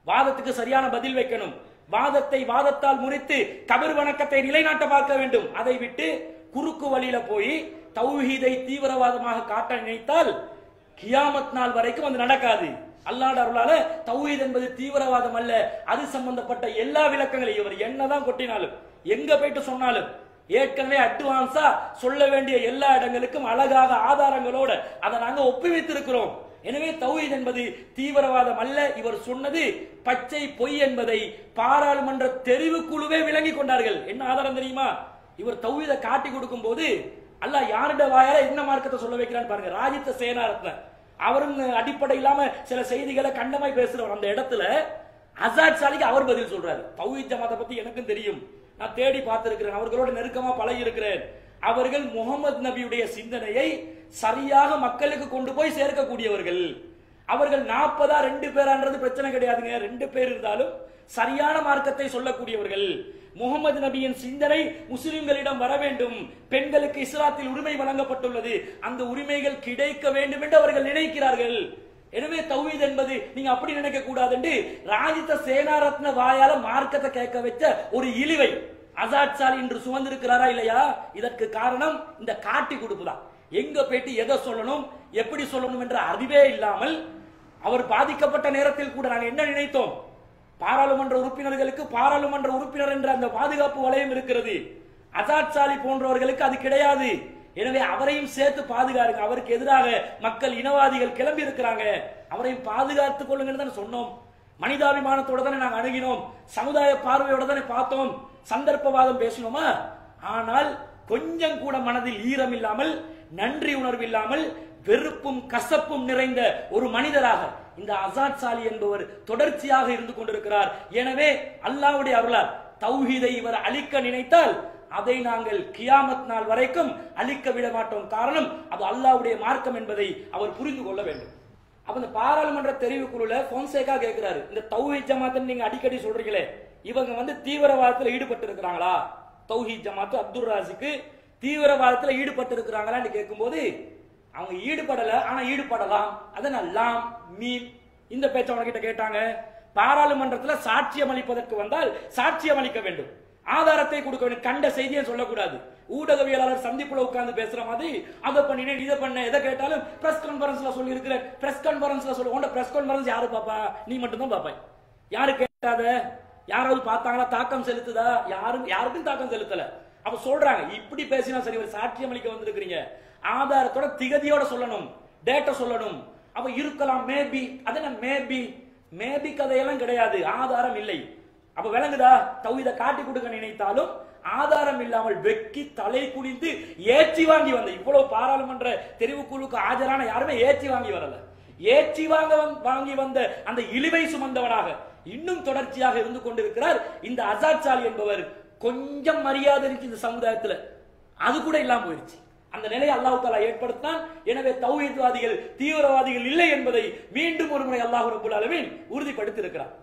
வாதத்துக்கு சரியான பதில் வைக்கணும் வாதத்தை வாதத்தால் முறித்து கபர் வணக்கத்தை நிலைநாட்ட பார்க்க வேண்டும் அதை விட்டு குறுக்கு வழியில போய் தௌஹீதை தீவிரவாதமாக காட்ட நினைத்தால் கியாமத் நாள் வரைக்கும் அது நடக்காது அல்லாஹ் அருளால தௌஹீத் என்பது தீவிரவாதம் அல்ல அது சம்பந்தப்பட்ட எல்லா விளக்கங்களையும் இவர் என்னதான் கொட்டினாலும் எங்க போயிட்டு சொன்னாலும் ஏற்கனவே அட்வான்ஸா சொல்ல வேண்டிய எல்லா இடங்களுக்கும் அழகாக ஆதாரங்களோட அதை நாங்க ஒப்புவித்திருக்கிறோம் எனவே தௌஹீத் என்பது தீவிரவாதம் அல்ல இவர் சொன்னது பச்சை பொய் என்பதை பாராளுமன்ற தெரிவுக்குழுவே விளங்கி கொண்டார்கள் என்ன ஆதாரம் தெரியுமா இவர் தௌஹீதை காட்டி கொடுக்கும் போது அல்லாஹ் யாருடைய வாயால என்ன மார்க்கத்தை சொல்ல வைக்கிறான்னு பாருங்க ராஜித்த சேனாரத்ன அவரும் அடிப்படை இல்லாம சில செய்திகளை கண்டமாய் பேசுறவர் அந்த இடத்துல அசாத் சாலிக்கு அவர் பதில் சொல்றாரு தௌஹீத் ஜமாத்தை பத்தி எனக்கும் தெரியும் நான் தேடி பார்த்திருக்கிறேன் அவர்களோட நெருக்கமா பழகி இருக்கிறேன் அவர்கள் முகமது நபியுடைய சிந்தனையை சரியாக மக்களுக்கு கொண்டு போய் சேர்க்கக்கூடியவர்கள் அவர்கள் நாற்பதா ரெண்டு பேரான்றது பிரச்சனை கிடையாதுங்க ரெண்டு பேர் இருந்தாலும் சரியான மார்க்கத்தை சொல்லக்கூடியவர்கள் முகமது நபியின் சிந்தனை முஸ்லிம்களிடம் வர வேண்டும் பெண்களுக்கு இஸ்லாத்தில் உரிமை வழங்கப்பட்டுள்ளது அந்த உரிமைகள் கிடைக்க வேண்டும் என்று அவர்கள் நினைக்கிறார்கள் எனவே தௌஹீத் என்பது நீங்க அப்படி நினைக்க கூடாது என்று ராஜித சேனாரத்ன வாயால மார்க்கத்தை கேட்க வச்ச ஒரு இழிவை அசாத் சாலி இன்று சுமந்திருக்கிறாரா இல்லையா இதற்கு காரணம் இந்த காட்டி கொடுப்பு தான் எங்க போயிட்டு எதை சொல்லணும் எப்படி சொல்லணும் என்ற அறிவே இல்லாமல் அவர் பாதிக்கப்பட்ட நேரத்தில் கூட நாங்கள் என்ன நினைத்தோம் பாராளுமன்ற உறுப்பினர்களுக்கு பாராளுமன்ற உறுப்பினர் என்ற அந்த பாதுகாப்பு வளையம் இருக்கிறது அசாத் சாலி போன்றவர்களுக்கு அது கிடையாது எனவே அவரையும் சேர்த்து பாதுகாருங்க அவருக்கு எதிராக மக்கள் இனவாதிகள் கிளம்பி இருக்கிறாங்க அவரையும் பாதுகாத்துக் கொள்ளுங்கன்னு தானே சொன்னோம் மனிதாபிமானத்தோட தானே நாங்க அணுகினோம் சமுதாய பார்வையோட தானே பார்த்தோம் சந்தர்ப்பவாதம் பேசினோமா ஆனால் கொஞ்சம் கூட மனதில் ஈரம் இல்லாமல் நன்றி உணர்வு இல்லாமல் வெறுப்பும் கசப்பும் நிறைந்த ஒரு மனிதராக இந்த அசாத் சாலி என்பவர் தொடர்ச்சியாக இருந்து கொண்டிருக்கிறார் எனவே அல்லாஹ்வுடைய அருளால் தௌஹீதை இவர் அழிக்க நினைத்தால் அதை நாங்கள் கியாமத் நாள் வரைக்கும் அழிக்க விட மாட்டோம் காரணம் அது அல்லாஹ்வுடைய மார்க்கம் என்பதை அவர் புரிந்து கொள்ள வேண்டும் அப்ப இந்த பாராளுமன்ற தெரிவுக்குழுல பொன்சேகா கேட்கிறாரு இந்த தௌஹீத் ஜமாத் நீங்க அடிக்கடி சொல்றீங்களே இவங்க வந்து தீவிரவாதத்துல ஈடுபட்டு இருக்கிறாங்களா தௌஹீத் ஜமாத் அப்துல் ராசிக்கு தீவிரவாதத்துல ஈடுபட்டு இருக்கிறாங்களான்னு கேட்கும்போது அவங்க ஈடுபடல ஆனா ஈடுபடலாம் அதனால லாம் மீன் இந்த பேச்ச உனக்கிட்ட கேட்டாங்க பாராளுமன்றத்துல சாட்சியம் அளிப்பதற்கு வந்தால் சாட்சியம் அளிக்க வேண்டும் ஆதாரத்தை கொடுக்க வேண்டும் கண்ட செய்தியை சொல்லக்கூடாது ஊடகவியலாளர் சந்திப்புல உட்கார்ந்து பேசுற மாதிரி அதை பண்ணினேன் இதை பண்ண எதை கேட்டாலும் பிரஸ் கான்பரன்ஸ்ல சொல்லி இருக்கிறேன் பிரஸ் கான்பரன்ஸ்ல சொல்லு உண்ட பிரஸ் கான்பரன்ஸ் யாரு பாப்பா நீ மட்டும் தான் பாப்பாய் யாரு கேட்டாத யாராவது பார்த்தாங்களா தாக்கம் செலுத்துதா யாரும் யாருக்கும் தாக்கம் செலுத்தல அப்ப சொல்றாங்க இப்படி பேசினா சரி ஒரு சாட்சியம் அளிக்க வந்திருக்கிறீங்க ஆதாரத்தோட திகதியோட சொல்லணும் டேட்டா சொல்லணும் அப்ப இருக்கலாம் மேபி அது என்ன மேபி மேபி கதையெல்லாம் கிடையாது ஆதாரம் இல்லை அப்ப விளங்குதா தௌஹீத காட்டி கொடுக்க நினைத்தாலும் ஆதாரம் இல்லாமல் வெக்கி தலை குனிந்து ஏற்றி வாங்கி வந்த இவ்வளவு பாராளுமன்ற தெரிவுக்குழுக்கு ஆஜரான யாருமே ஏற்றி வாங்கி வரல ஏற்றி வாங்க வந்- வாங்கி வந்த அந்த இழிவை சுமந்தவனாக இன்னும் தொடர்ச்சியாக இருந்து கொண்டிருக்கிறார் இந்த அசாத் சாலி என்பவர் கொஞ்சம் மரியாதை இருக்கு இந்த சமுதாயத்துல அது கூட இல்லாம போயிருச்சு அந்த நிலையை அல்லாஹ் தாலா ஏற்படுத்தினான் எனவே தௌஹீத்வாதிகள் தீவிரவாதிகள் இல்லை என்பதை மீண்டும் ஒரு முறை அல்லாஹ் ரபுல் அளவில் உறுதிப்படுத்தி இருக்கிறார்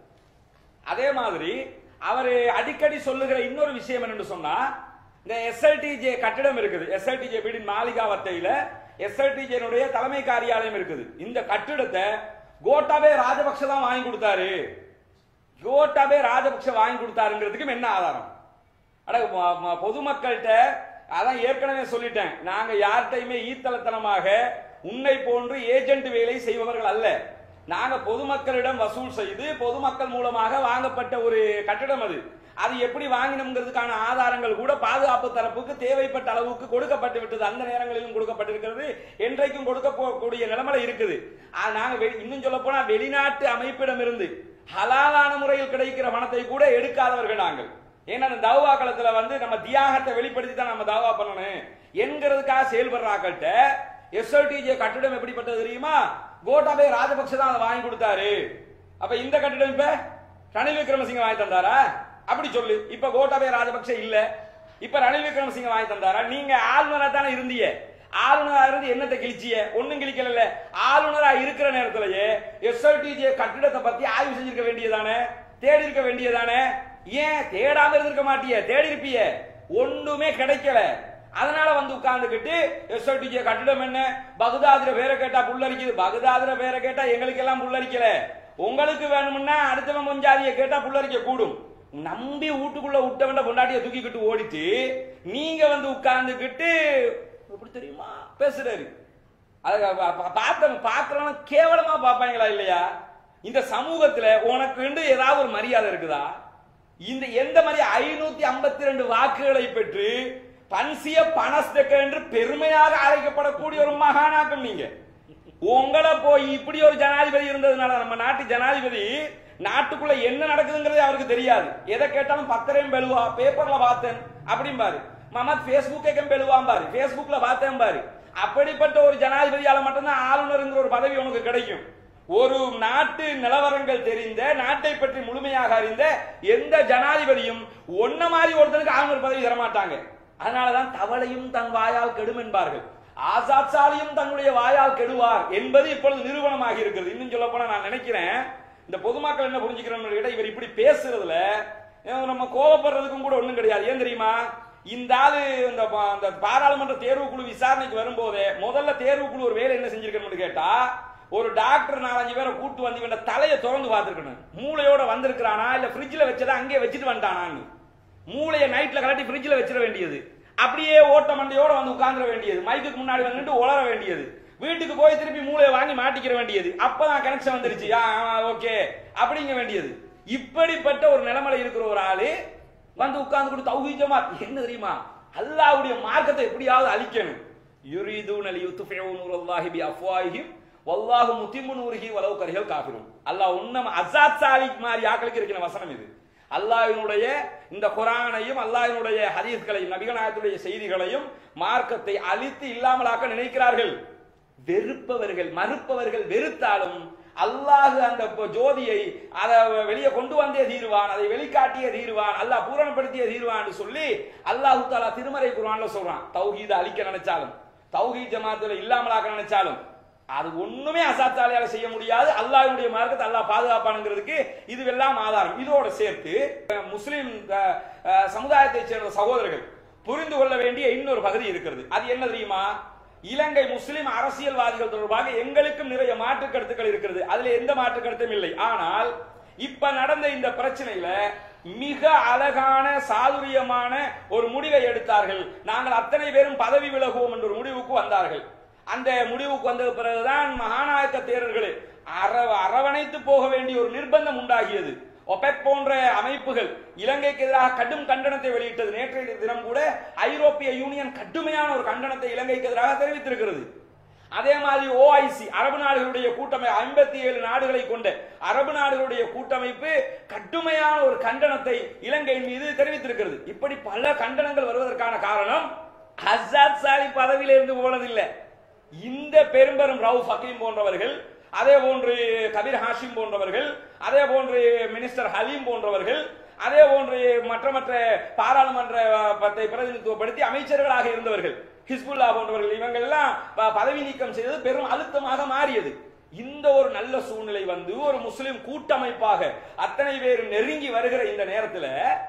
அதே மாதிரி அவர் அடிக்கடி சொல்லுகிற இன்னொரு விஷயம் என்னன்னு சொன்னா இந்த எஸ்எல்டிஜே கட்டிடம் இருக்குது எஸ்எல்டிஜே வீடின் மாளிகாவத்தையில எஸ்எல்டிஜேனுடைய தலைமை காரியாலயம் இருக்குது இந்த கட்டிடத்தை கோட்டாபே ராஜபக்ஷ தான் வாங்கி கொடுத்தாரு கோட்டாபே ராஜபக்ஷ வாங்கி கொடுத்தாருங்கிறதுக்கும் என்ன ஆதாரம் அட ம- ம- பொதுமக்கள்கிட்ட அதான் ஏற்கனவே சொல்லிட்டேன் நாங்க யார்கிட்டயுமே ஈத்தலத்தனமாக உன்னை போன்று ஏஜென்ட் வேலை செய்பவர்கள் அல்ல நாங்க பொதுமக்களிடம் வசூல் செய்து பொதுமக்கள் மூலமாக வாங்கப்பட்ட ஒரு கட்டிடம் அது அது எப்படி வாங்கினோங்கிறதுக்கான ஆதாரங்கள் கூட பாதுகாப்பு தரப்புக்கு தேவைப்பட்ட அளவுக்கு கொடுக்கப்பட்டு விட்டது அந்த நேரங்களிலும் கொடுக்கப்பட்டிருக்கிறது என்றைக்கும் கொடுக்க கூடிய நிலைமையில இருக்குது ஆ, நாங்க வெ- இன்னும் சொல்ல போனா வெளிநாட்டு அமைப்பிடம் இருந்து ஹலாலான முறையில் கிடைக்கிற பணத்தை கூட எடுக்காதவர்கள் நாங்கள் ஏன்னா அந்த தௌவா காலத்துல வந்து நம்ம தியாகத்தை வெளிப்படுத்தி தான் நம்ம தாவா பண்ணணும் என்கிறதுக்காக செயல்படுறாக்கள்கிட்ட எஸ்எல்டிஜே கட்டிடம் எப்படிப்பட்டது தெரியுமா கோட்டாபே ராஜபக்ஷ தான் அதை வாங்கி கொடுத்தாரு அப்ப இந்த கட்டிடம் இப்ப ரணில் விக்ரமசிங்க வாங்கி தந்தாரா அப்படி சொல்லு இப்ப கோட்டாபே ராஜபக்ஷ இல்ல இப்ப ரணில் விக்ரமசிங்க வாங்கி தந்தாரா நீங்க ஆளுநரா தானே இருந்தீங்க ஆளுநரா இருந்து என்னத்தை கிழிச்சிய ஒண்ணும் கிழிக்கல ஆளுநரா இருக்கிற நேரத்திலேயே எஸ்எல்டிஜே கட்டிடத்தை பத்தி ஆய்வு செஞ்சிருக்க வேண்டியதானே தேடி இருக்க வேண்டியதானே ஏன் தேடாம இருந்திருக்க மாட்டிய தேடி இருப்பிய ஒண்ணுமே கிடைக்கல அதனால வந்து உட்கார்ந்துகிட்டு எஸ்எல்டிஜே கட்டிடம் என்ன பகுதாதுர பேரை கேட்டா புல்லரிக்குது பகுதாதுர பேரை கேட்டா எங்களுக்கு எல்லாம் புல்லரிக்கல உங்களுக்கு வேணும்னா அடுத்தவன் முஞ்சாதியை கேட்டா புள்ளரிக்க கூடும் நம்பி வீட்டுக்குள்ள விட்டவன் பொண்டாட்டியை தூக்கிக்கிட்டு ஓடிட்டு நீங்க வந்து உட்கார்ந்துக்கிட்டு எப்படி தெரியுமா பேசுறாரு அது பா- பா- பார்த்தவன் பார்க்கறவன கேவலமா பார்ப்பாங்களா இல்லையா இந்த சமூகத்துல உனக்கு ஏதாவது ஒரு மரியாதை இருக்குதா இந்த எந்த மாதிரி ஐநூத்தி ஐம்பத்தி ரெண்டு வாக்குகளை பெற்று பன்சிய பனஸ்தக்க என்று பெருமையாக அழைக்கப்படக்கூடிய ஒரு மகானாக்கம் நீங்க உங்களை போய் இப்படி ஒரு ஜனாதிபதி இருந்ததுனால நம்ம நாட்டு ஜனாதிபதி நாட்டுக்குள்ள என்ன நடக்குதுங்கிறது அவருக்கு தெரியாது எதை கேட்டாலும் பத்திரையும் பெழுவா பேப்பர்ல பார்த்தேன் அப்படிம்பாரு மமத் பேஸ்புக்கேக்கும் பெழுவாம்பாரு பேஸ்புக்ல பார்த்தேன் பாரு அப்படிப்பட்ட ஒரு ஜனாதிபதியால மட்டும்தான் ஆளுநருங்கிற ஒரு பதவி உனக்கு கிடைக்கும் ஒரு நாட்டு நிலவரங்கள் தெரிந்த நாட்டை பற்றி முழுமையாக அறிந்த எந்த ஜனாதிபதியும் ஒன்ன மாதிரி ஒருத்தனுக்கு ஆளுநர் பதவி தர மாட்டாங்க அதனாலதான் தவளையும் தன் வாயால் கெடும் என்பார்கள் ஆசாத் சாலியும் தன்னுடைய வாயால் கெடுவார் என்பது இப்பொழுது நிரூபணமாகி இருக்கிறது இன்னும் சொல்ல போனா நான் நினைக்கிறேன் இந்த பொதுமக்கள் என்ன புரிஞ்சுக்கிறோம்னு கேட்டா இவர் இப்படி பேசுறதுல அஹ், நம்ம கோவப்படுறதுக்கும் கூட ஒண்ணும் கிடையாது ஏன் தெரியுமா இந்த ஆளு இந்த பா- இந்த பாராளுமன்ற தேர்வுக்குழு விசாரணைக்கு வரும்போதே முதல்ல தேர்வுக்குழு ஒரு வேலை என்ன செஞ்சிருக்கணும்னு கேட்டா ஒரு டாக்டர் நாலஞ்சு பேரை கூட்டு வந்து இவன் தலையை திறந்து பார்த்துருக்கணும் மூளையோட வந்திருக்கிறானா இல்ல ஃப்ரிட்ஜ்ல வச்சதை அங்கேயே வச்சுட்டு வந்துட்டானான்னு மூளையை நைட்ல கலட்டி ஃப்ரிட்ஜ்ல வச்சிட வேண்டியது அப்படியே ஓட்ட மண்டையோட வந்து உட்கார்ந்துட வேண்டியது மைக்குக்கு முன்னாடி வந்துட்டு உளர வேண்டியது வீட்டுக்கு போய் திருப்பி மூளையை வாங்கி மாட்டிக்கிற வேண்டியது அப்பதான் கனெக்ஷன் வந்துருச்சு ஓகே அப்படிங்க வேண்டியது இப்படிப்பட்ட ஒரு நிலைமையில இருக்கிற ஒரு ஆளு வந்து உட்கார்ந்து கொடுத்து தௌஹீஜமா என்ன தெரியுமா அல்லாஹ்வுடைய மார்க்கத்தை எப்படியாவது அழிக்கணும் யுரீதுன லியுத்ஃபிஉ நூரல்லாஹி பி அஃப்வாஹிஹிம் வல்லாஹு முத்திம்மு நூரிஹி வலவ் கரிஹல் காஃபிரூன் அல்லாஹ் உன்னம் அஸாத் சாலிக் மாதிரி ஆக்களுக்கு இருக்கிற வசனம் இது அல்லாஹ்வினுடைய இந்த குரானையும் அல்லாஹ்வினுடைய ஹதீஸ்களையும் நபிகநாயகத்துடைய செய்திகளையும் மார்க்கத்தை அழித்து இல்லாமலாக்க நினைக்கிறார்கள் வெறுப்பவர்கள் மறுப்பவர்கள் வெறுத்தாலும் அல்லாஹ் அந்த ப- ஜோதியை அதை வெளியே கொண்டு வந்தே தீருவான் அதை வெளிக்காட்டியே தீருவான் அல்லாஹ் பூரணப்படுத்தியே தீருவான் சொல்லி அல்லாஹு தாலா திருமறை குர்ஆன்ல சொல்றான் தௌஹீத அழிக்க நினைச்சாலும் தௌஹீத் ஜமாத்துல இல்லாமலாக்க நினைச்சாலும் அது ஒண்ணுமே அசாத்தாலியால செய்ய முடியாது அல்லாஹ்வுடைய மார்க்கத்தை அல்லாஹ் பாதுகாப்பானுங்கிறதுக்கு இதுவெல்லாம் ஆதாரம் இதோட சேர்த்து அஹ், முஸ்லிம் அஹ், அஹ், சமுதாயத்தைச் சேர்ந்த சகோதரர்கள் புரிந்து கொள்ள வேண்டிய இன்னொரு பகுதி இருக்கிறது அது என்ன தெரியுமா இலங்கை முஸ்லிம் அரசியல்வாதிகள் தொடர்பாக எங்களுக்கும் நிறைய மாற்று கருத்துக்கள் இருக்கிறது அதுல எந்த மாற்று கருத்தும் இல்லை ஆனால் இப்ப நடந்த இந்த பிரச்சனையில மிக அழகான சாதுரியமான ஒரு முடிவை எடுத்தார்கள் நாங்கள் அத்தனை பேரும் பதவி விலகுவோம் என்ற ஒரு முடிவுக்கு வந்தார்கள் அந்த முடிவுக்கு வந்த பிறகுதான் மகாநாயக்க தேரர்களே அர அரவணைத்து போக வேண்டிய ஒரு நிர்பந்தம் உண்டாகியது ஒபெக் போன்ற அமைப்புகள் இலங்கைக்கு எதிராக கடும் கண்டனத்தை வெளியிட்டது நேற்றைய தினம் கூட ஐரோப்பிய யூனியன் கடுமையான ஒரு கண்டனத்தை இலங்கைக்கு எதிராக தெரிவித்திருக்கிறது அதே மாதிரி ஓஐசி அரபு நாடுகளுடைய கூட்டமைப்பு ஐம்பத்தி ஏழு நாடுகளை கொண்ட அரபு நாடுகளுடைய கூட்டமைப்பு கடுமையான ஒரு கண்டனத்தை இலங்கையின் மீது தெரிவித்திருக்கிறது இப்படி பல கண்டனங்கள் வருவதற்கான காரணம் அசாத் சாலி பதவியில இருந்து போனதில்லை இந்த பெரும்பெரும் ரவுஃப் ஹக்கீம் போன்றவர்கள் அதே போன்று கபீர் ஹாஷிம் போன்றவர்கள் அதே போன்று மினிஸ்டர் ஹலீம் போன்றவர்கள் அதே போன்று மற்ற மற்ற பாராளுமன்ற பத்தை பிரதிநிதித்துவப்படுத்தி அமைச்சர்களாக இருந்தவர்கள் ஹிஸ்புல்லா போன்றவர்கள் இவங்க எல்லாம் ப- பதவி நீக்கம் செய்தது பெரும் அழுத்தமாக மாறியது இந்த ஒரு நல்ல சூழ்நிலை வந்து ஒரு முஸ்லிம் கூட்டமைப்பாக அத்தனை பேர் நெருங்கி வருகிற இந்த நேரத்துல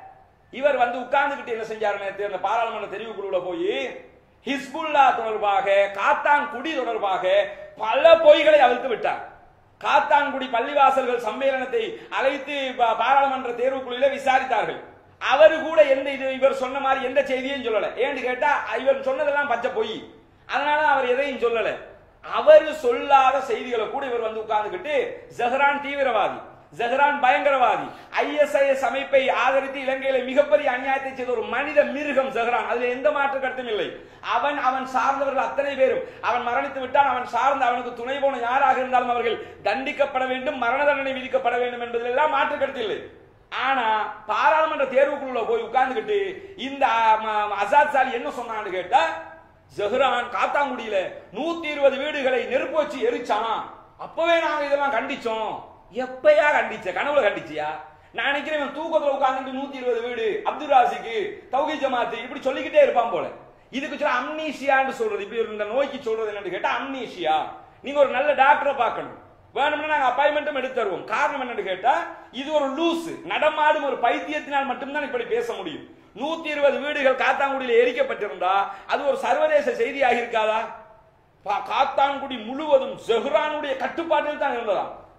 இவர் வந்து உட்கார்ந்துகிட்டு என்ன செஞ்சாரு நேத்து அந்த பாராளுமன்ற தெரிவுக்குழுல போய் ஹிஸ்புல்லா தொடர்பாக காத்தான்குடி தொடர்பாக பல பொய்களை அவிழ்த்து விட்டார் காத்தான்குடி பள்ளிவாசல்கள் சம்மேளனத்தை அழைத்து பா- பாராளுமன்ற தேர்வுக்குழுவில விசாரித்தார்கள் அவரு கூட எந்த இது இவர் சொன்ன மாதிரி எந்த செய்தியும் சொல்லல ஏன்னு கேட்டா இவர் சொன்னதெல்லாம் பச்சை பொய் அதனால அவர் எதையும் சொல்லல அவர் சொல்லாத செய்திகளை கூட இவர் வந்து உட்கார்ந்துகிட்டு ஜஹ்ரான் தீவிரவாதி ஜஹ்ரான் பயங்கரவாதி ஐஎஸ்ஐஎஸ் அமைப்பை ஆதரித்து இலங்கையில மிகப்பெரிய அநியாயத்தை செய்த ஒரு மனித மிருகம் ஜஹ்ரான் அதுல எந்த மாற்று கருத்தும் இல்லை அவன் அவன் சார்ந்தவர்கள் அத்தனை பேரும் அவன் மரணித்து விட்டான் அவன் சார்ந்த அவனுக்கு துணை போன யாராக இருந்தாலும் அவர்கள் தண்டிக்கப்பட வேண்டும் மரண தண்டனை விதிக்கப்பட வேண்டும் என்பதில் எல்லாம் மாற்று கருத்து இல்லை ஆனா பாராளுமன்ற தேர்வுக்குள்ள போய் உட்கார்ந்துகிட்டு இந்த ம- அசாத் சாலி என்ன சொன்னான்னு கேட்டா ஜஹ்ரான் காத்தாங்குடியில நூத்தி இருபது வீடுகளை நெருப்பு வச்சு எரிச்சான் அப்பவே நாங்க இதெல்லாம் கண்டிச்சோம் எப்பயா கண்டிச்ச கனவுல கண்டிச்சியா நான் நினைக்கிறேன் இவன் தூக்கத்துல உட்கார்ந்துட்டு நூத்தி இருபது வீடு அப்துல் ராசிக்கு தௌகி ஜமாத்து இப்படி சொல்லிக்கிட்டே இருப்பான் போல இதுக்கு சொல்ல அம்னீஷியான்னு சொல்றது இப்படி ஒரு இந்த நோய்க்கு சொல்றது என்னன்னு கேட்டா அம்னீஷியா நீங்க ஒரு நல்ல டாக்டரை பார்க்கணும் வேணும்னா நாங்க அப்பாயின்மெண்ட்டும் எடுத்து தருவோம் காரணம் என்னன்னு கேட்டா இது ஒரு லூஸ் நடமாடும் ஒரு பைத்தியத்தினால் மட்டும்தான் இப்படி பேச முடியும் நூத்தி இருபது வீடுகள் காத்தாங்குடியில் எரிக்கப்பட்டிருந்தா அது ஒரு சர்வதேச செய்தியாக இருக்காதா பா- காத்தான்குடி முழுவதும் ஜஹ்ரானுடைய கட்டுப்பாட்டில் தான் இருந்ததாம்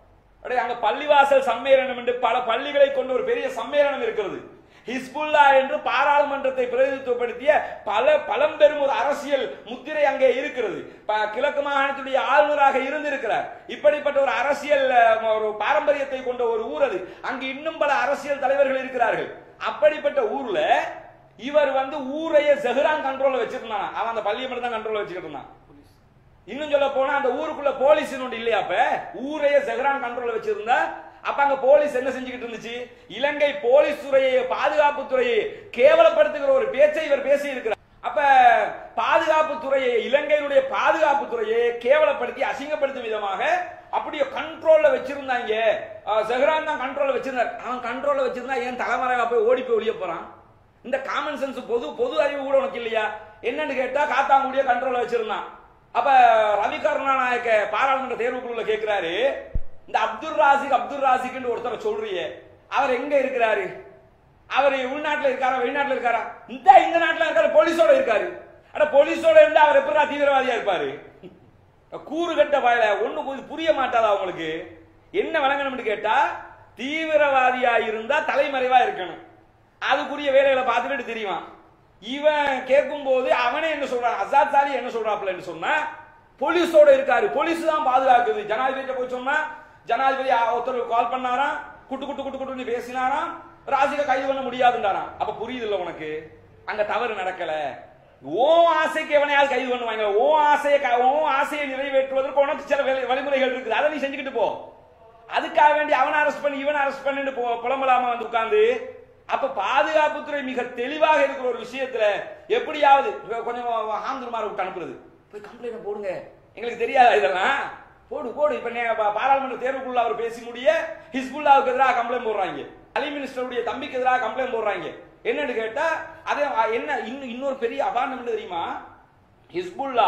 அடே அங்க பள்ளிவாசல் சம்மேளனம் என்று பல பள்ளிகளை கொண்ட ஒரு பெரிய சம்மேளனம் இருக்கிறது ஹிஸ்புல்லா என்று பாராளுமன்றத்தை பிரதிநிதித்துவப்படுத்திய பல பழம்பெரும் ஒரு அரசியல் முத்திரை அங்கே இருக்கிறது ப- கிழக்கு மாகாணத்துடைய ஆளுநராக இருந்திருக்கிறார் இப்படிப்பட்ட ஒரு அரசியல் அஹ், ஒரு பாரம்பரியத்தை கொண்ட ஒரு ஊர் அது அங்கு இன்னும் பல அரசியல் தலைவர்கள் இருக்கிறார்கள் அப்படிப்பட்ட ஊர்ல இவர் வந்து ஊரையே ஜெஹ்ரான் கண்ட்ரோல்ல வச்சிருந்தான் அவன் அந்த பள்ளியை மட்டும் தான் கண்ட்ரோல்ல வச்சுக்கிட்டு இருந்தான் இன்னும் சொல்ல போனா அந்த ஊருக்குள்ள போலீஸ் ஒன்று இல்லையா அப்ப ஊரையே ஜெஹ்ரான் கண்ட்ரோல்ல வச்சிருந்தா அப்ப அங்க போலீஸ் என்ன செஞ்சுக்கிட்டு இருந்துச்சு இலங்கை போலீஸ் துறையை பாதுகாப்பு துறையை கேவலப்படுத்துகிற ஒரு பேச்சை இவர் பேசி இருக்கிறார் அப்ப பாதுகாப்பு துறையை இலங்கையினுடைய பாதுகாப்பு துறையை கேவலப்படுத்தி அசிங்கப்படுத்தும் விதமாக அப்படியே கண்ட்ரோல்ல வச்சிருந்தாங்க அஹ், ஜெஹ்ரான் தான் கண்ட்ரோல்ல வச்சிருந்தார் அவன் கண்ட்ரோல்ல வச்சிருந்தா ஏன் தலைமறைவா போய் ஓடி போய் ஒளிய போறான் இந்த காமன் சென்ஸ் பொது பொது அறிவு கூட உனக்கு இல்லையா என்னன்னு கேட்டா காத்தாங்குடிய கண்ட்ரோல்ல வச்சிருந்தான் அப்ப ரவி கருணாநாயக்க பாராளுமன்ற தேர்வுக்குள்ள கேக்குறாரு இந்த அப்துல் ராசிக் அப்துல் ராசிக்னு ஒருத்தரை சொல்றியே அவர் எங்க இருக்கிறாரு அவர் உள்நாட்டுல இருக்காரா வெளிநாட்டுல இருக்காரா இந்த இந்த நாட்டுல இருக்காரு போலீஸோட இருக்காரு அட போலீஸோட இருந்தா அவர் எப்படா தீவிரவாதியா இருப்பாரு கூறு கட்ட பயல ஒண்ணு இது புரிய மாட்டாதா உங்களுக்கு என்ன வழங்கணும்னு கேட்டா தீவிரவாதியா இருந்தா தலைமறைவா இருக்கணும் அதுக்குரிய வேலைகளை பார்த்துட்டு தெரியுமா இவன் கேட்கும் போது அவனே என்ன சொல்றான் அசாத் சாலி என்ன சொல்றாப்லன்னு சொன்னா போலீஸோட இருக்காரு போலீஸ் தான் பாதுகாக்குது ஜனாதிபதி போய் சொன்னா ஜனாதிபதி ஆ, ஒருத்தர் கால் பண்ணாராம் குட்டு குட்டு குட்டு குட்டுன்னு பேசினாராம் ராசிக கைது பண்ண முடியாதுன்றாராம் அப்ப புரியுது இல்ல உனக்கு அங்க தவறு நடக்கல ஓ ஆசைக்கு எவனையாவது கைது பண்ணுவாங்க ஓ ஆசையை க- ஓ ஆசையை நிறைவேற்றுவதற்கு உனக்கு சில வேலை- வழிமுறைகள் இருக்குது அதை நீ செஞ்சுக்கிட்டு போ அதுக்காக வேண்டி அவனை அரெஸ்ட் பண்ணி இவனை அரெஸ்ட் பண்ணிட்டு போ- புலம்பலாம வந்து உட்கார்ந்து அப்ப பாதுகாப்புத்துறை மிக தெளிவாக இருக்கிற ஒரு விஷயத்துல எப்படியாவது இவ கொஞ்சம் ஆந்திரமார விட்டு அனுப்புறது போய் கம்ப்ளைண்ட் போடுங்க எங்களுக்கு தெரியாதா இதெல்லாம் போடு போடு இப்ப நே- பா- பாராளுமன்ற தேர்வுக்குள்ள அவர் பேசி முடிய ஹிஸ்புல்லாவுக்கு எதிராக கம்ப்ளைண்ட் போடுறாங்க அலி மினிஸ்டருடைய தம்பிக்கு எதிராக கம்ப்ளைண்ட் போடுறாங்க என்னன்னு கேட்டா அதே அ, என்ன இன்னும் இன்னொரு பெரிய அபாண்டம் என்ன தெரியுமா ஹிஸ்புல்லா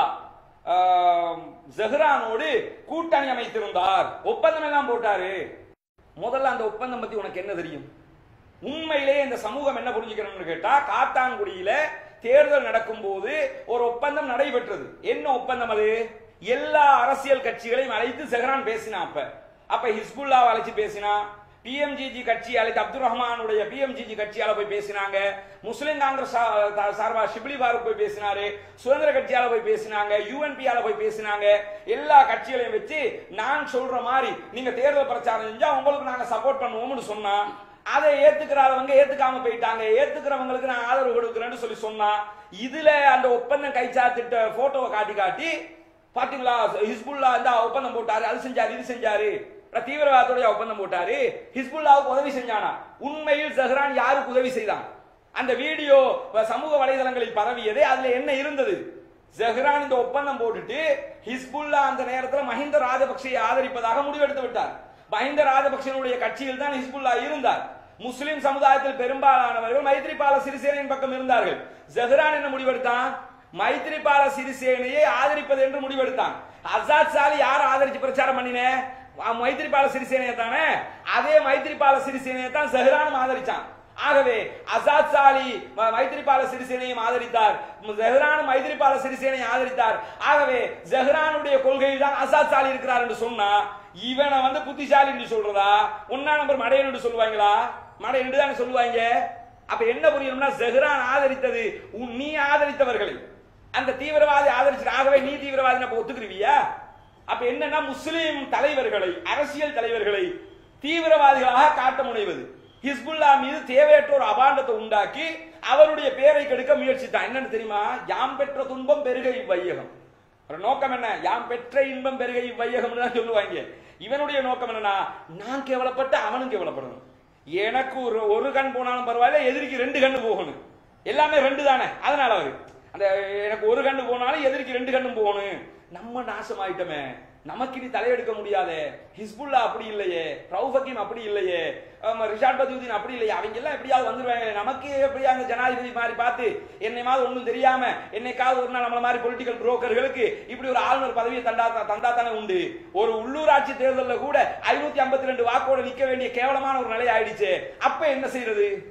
ஆம், ஜஹ்ரானோடு கூட்டணி அமைத்திருந்தார் ஒப்பந்தம் எல்லாம் போட்டாரு முதல்ல அந்த ஒப்பந்தம் பத்தி உனக்கு என்ன தெரியும் உண்மையிலே இந்த சமூகம் என்ன புரிஞ்சுக்கணும்னு கேட்டா காத்தான்குடியில தேர்தல் நடக்கும்போது ஒரு ஒப்பந்தம் நடைபெற்றது என்ன ஒப்பந்தம் அது எல்லா அரசியல் கட்சிகளையும் அழைத்து செஹ்ரான் பேசினான் அப்ப அப்ப ஹிஸ்புல்லாவை அழைச்சு பேசினா பிஎம்ஜிஜி கட்சி அழைத்து அப்துல் ரஹ்மானுடைய பிஎம்ஜிஜி கட்சியால போய் பேசினாங்க முஸ்லிம் காங்கிரஸ் சா- தா- சார்பா ஷிப்லி பாரூக் போய் பேசினாரு சுதந்திர கட்சியால போய் பேசினாங்க யூஎன்பியால போய் பேசினாங்க எல்லா கட்சிகளையும் வச்சு நான் சொல்ற மாதிரி நீங்க தேர்தல் பிரச்சாரம் செஞ்சா உங்களுக்கு நாங்க சப்போர்ட் பண்ணுவோம்னு சொன்னா அதை ஏத்துக்கிறாதவங்க ஏத்துக்காம போயிட்டாங்க ஏத்துக்கிறவங்களுக்கு நான் ஆதரவு கொடுக்கிறேன்னு சொல்லி சொன்னா இதுல அந்த ஒப்பந்தம் கைச்சாத்திட்ட போட்டோவை காட்டி காட்டி பாத்தீங்களா ஹிஸ்புல்லா இந்த ஒப்பந்தம் போட்டாரு அது செஞ்சாரு இது செஞ்சாரு அப்புறம் தீவிரவாதத்துடைய ஒப்பந்தம் போட்டாரு ஹிஸ்புல்லாவுக்கு உதவி செஞ்சானா உண்மையில் ஜஹ்ரான் யாருக்கு உதவி செய்தான் அந்த வீடியோ சமூக வலைதளங்களில் பரவியது அதுல என்ன இருந்தது ஜஹ்ரான் இந்த ஒப்பந்தம் போட்டுட்டு ஹிஸ்புல்லா அந்த நேரத்தில் மஹிந்த ராஜபக்சேயை ஆதரிப்பதாக முடிவெடுத்து விட்டார் மஹிந்த ராஜபக்சேனுடைய கட்சியில் தான் ஹிஸ்புல்லா இருந்தார் முஸ்லிம் சமுதாயத்தில் பெரும்பாலானவர்கள் மைத்ரிபால சிறிசேனையின் பக்கம் இருந்தார்கள் ஜஹ்ரான் என்ன முடிவெடுத்தான் மைத்ரிபால சிறிசேனையை ஆதரிப்பது என்று முடிவெடுத்தான் அசாத் சாலி யார் ஆதரிச்சு பிரச்சாரம் பண்ணின அஹ் மைத்ரிபால சிறிசேனையை தானே அதே மைத்ரிபால சிறிசேனையை தான் ஜஹ்ரானும் ஆதரிச்சான் ஆகவே அசாத் சாலி ம- மைத்ரிபால சிறிசேனையும் ஆதரித்தார் ஜஹ்ரானும் மைத்ரிபால சிறிசேனையும் ஆதரித்தார் ஆகவே ஜஹ்ரானுடைய கொள்கையில் தான் அசாத் சாலி இருக்கிறார் என்று சொன்னா இவனை வந்து புத்திசாலி என்று சொல்றதா ஒன்னா நம்பர் மடையன் என்று சொல்லுவாங்களா மடையன் என்று தானே சொல்லுவாங்க அப்ப என்ன புரியணும்னா ஜஹ்ரான் ஆதரித்தது உன் நீ ஆதரித்தவர்களை அந்த தீவிரவாதி ஆதரிச்சு ஆகவே நீ தீவிரவாதி அப்ப ஒத்துக்குருவியா அப்ப என்னன்னா முஸ்லிம் தலைவர்களை அரசியல் தலைவர்களை தீவிரவாதிகளாக காட்ட முனைவது ஹிஸ்புல்லா மீது தேவையற்ற ஒரு அபாண்டத்தை உண்டாக்கி அவருடைய பேரை கெடுக்க முயற்சித்தான் என்னன்னு தெரியுமா யாம் பெற்ற துன்பம் பெருக இவ்வையகம் ஒரு நோக்கம் என்ன யாம் பெற்ற இன்பம் பெருக இவ்வையகம் தான் சொல்லுவாங்க இவனுடைய நோக்கம் என்னன்னா நான் கேவலப்பட்டு அவனும் கேவலப்படணும் எனக்கு ஒரு ஒரு கண் போனாலும் பரவாயில்ல எதிரிக்கு ரெண்டு கண்ணு போகணும் எல்லாமே ரெண்டு தானே அதனால அவரு அந்த எனக்கு ஒரு கண்ணு போனாலும் எதிரிக்கு ரெண்டு கண்ணும் போகணும் நம்ம நாசமாயிட்டோமே நமக்கு இனி தலையெடுக்க முடியாதே ஹிஸ்புல்லா அப்படி இல்லையே ரவுஃபக்கீம் அப்படி இல்லையே ஆமா, ரிஷாட் பதியுதீன் அப்படி இல்லையே அவங்க எல்லாம் எப்படியாவது வந்துருவாங்க நமக்கு எப்படியா அந்த ஜனாதிபதி மாதிரி பார்த்து என்னை மாதிரி ஒண்ணும் தெரியாம என்னைக்காவது ஒரு நாள் நம்மள மாதிரி பொலிட்டிக்கல் புரோக்கர்களுக்கு இப்படி ஒரு ஆளுநர் பதவியை தந்தா தந்தா தானே உண்டு ஒரு உள்ளூராட்சி தேர்தலில் கூட ஐநூத்தி ஐம்பத்தி ரெண்டு வாக்கோட நிக்க வேண்டிய கேவலமான ஒரு நிலை ஆயிடுச்சு அப்ப என்ன செய்யறது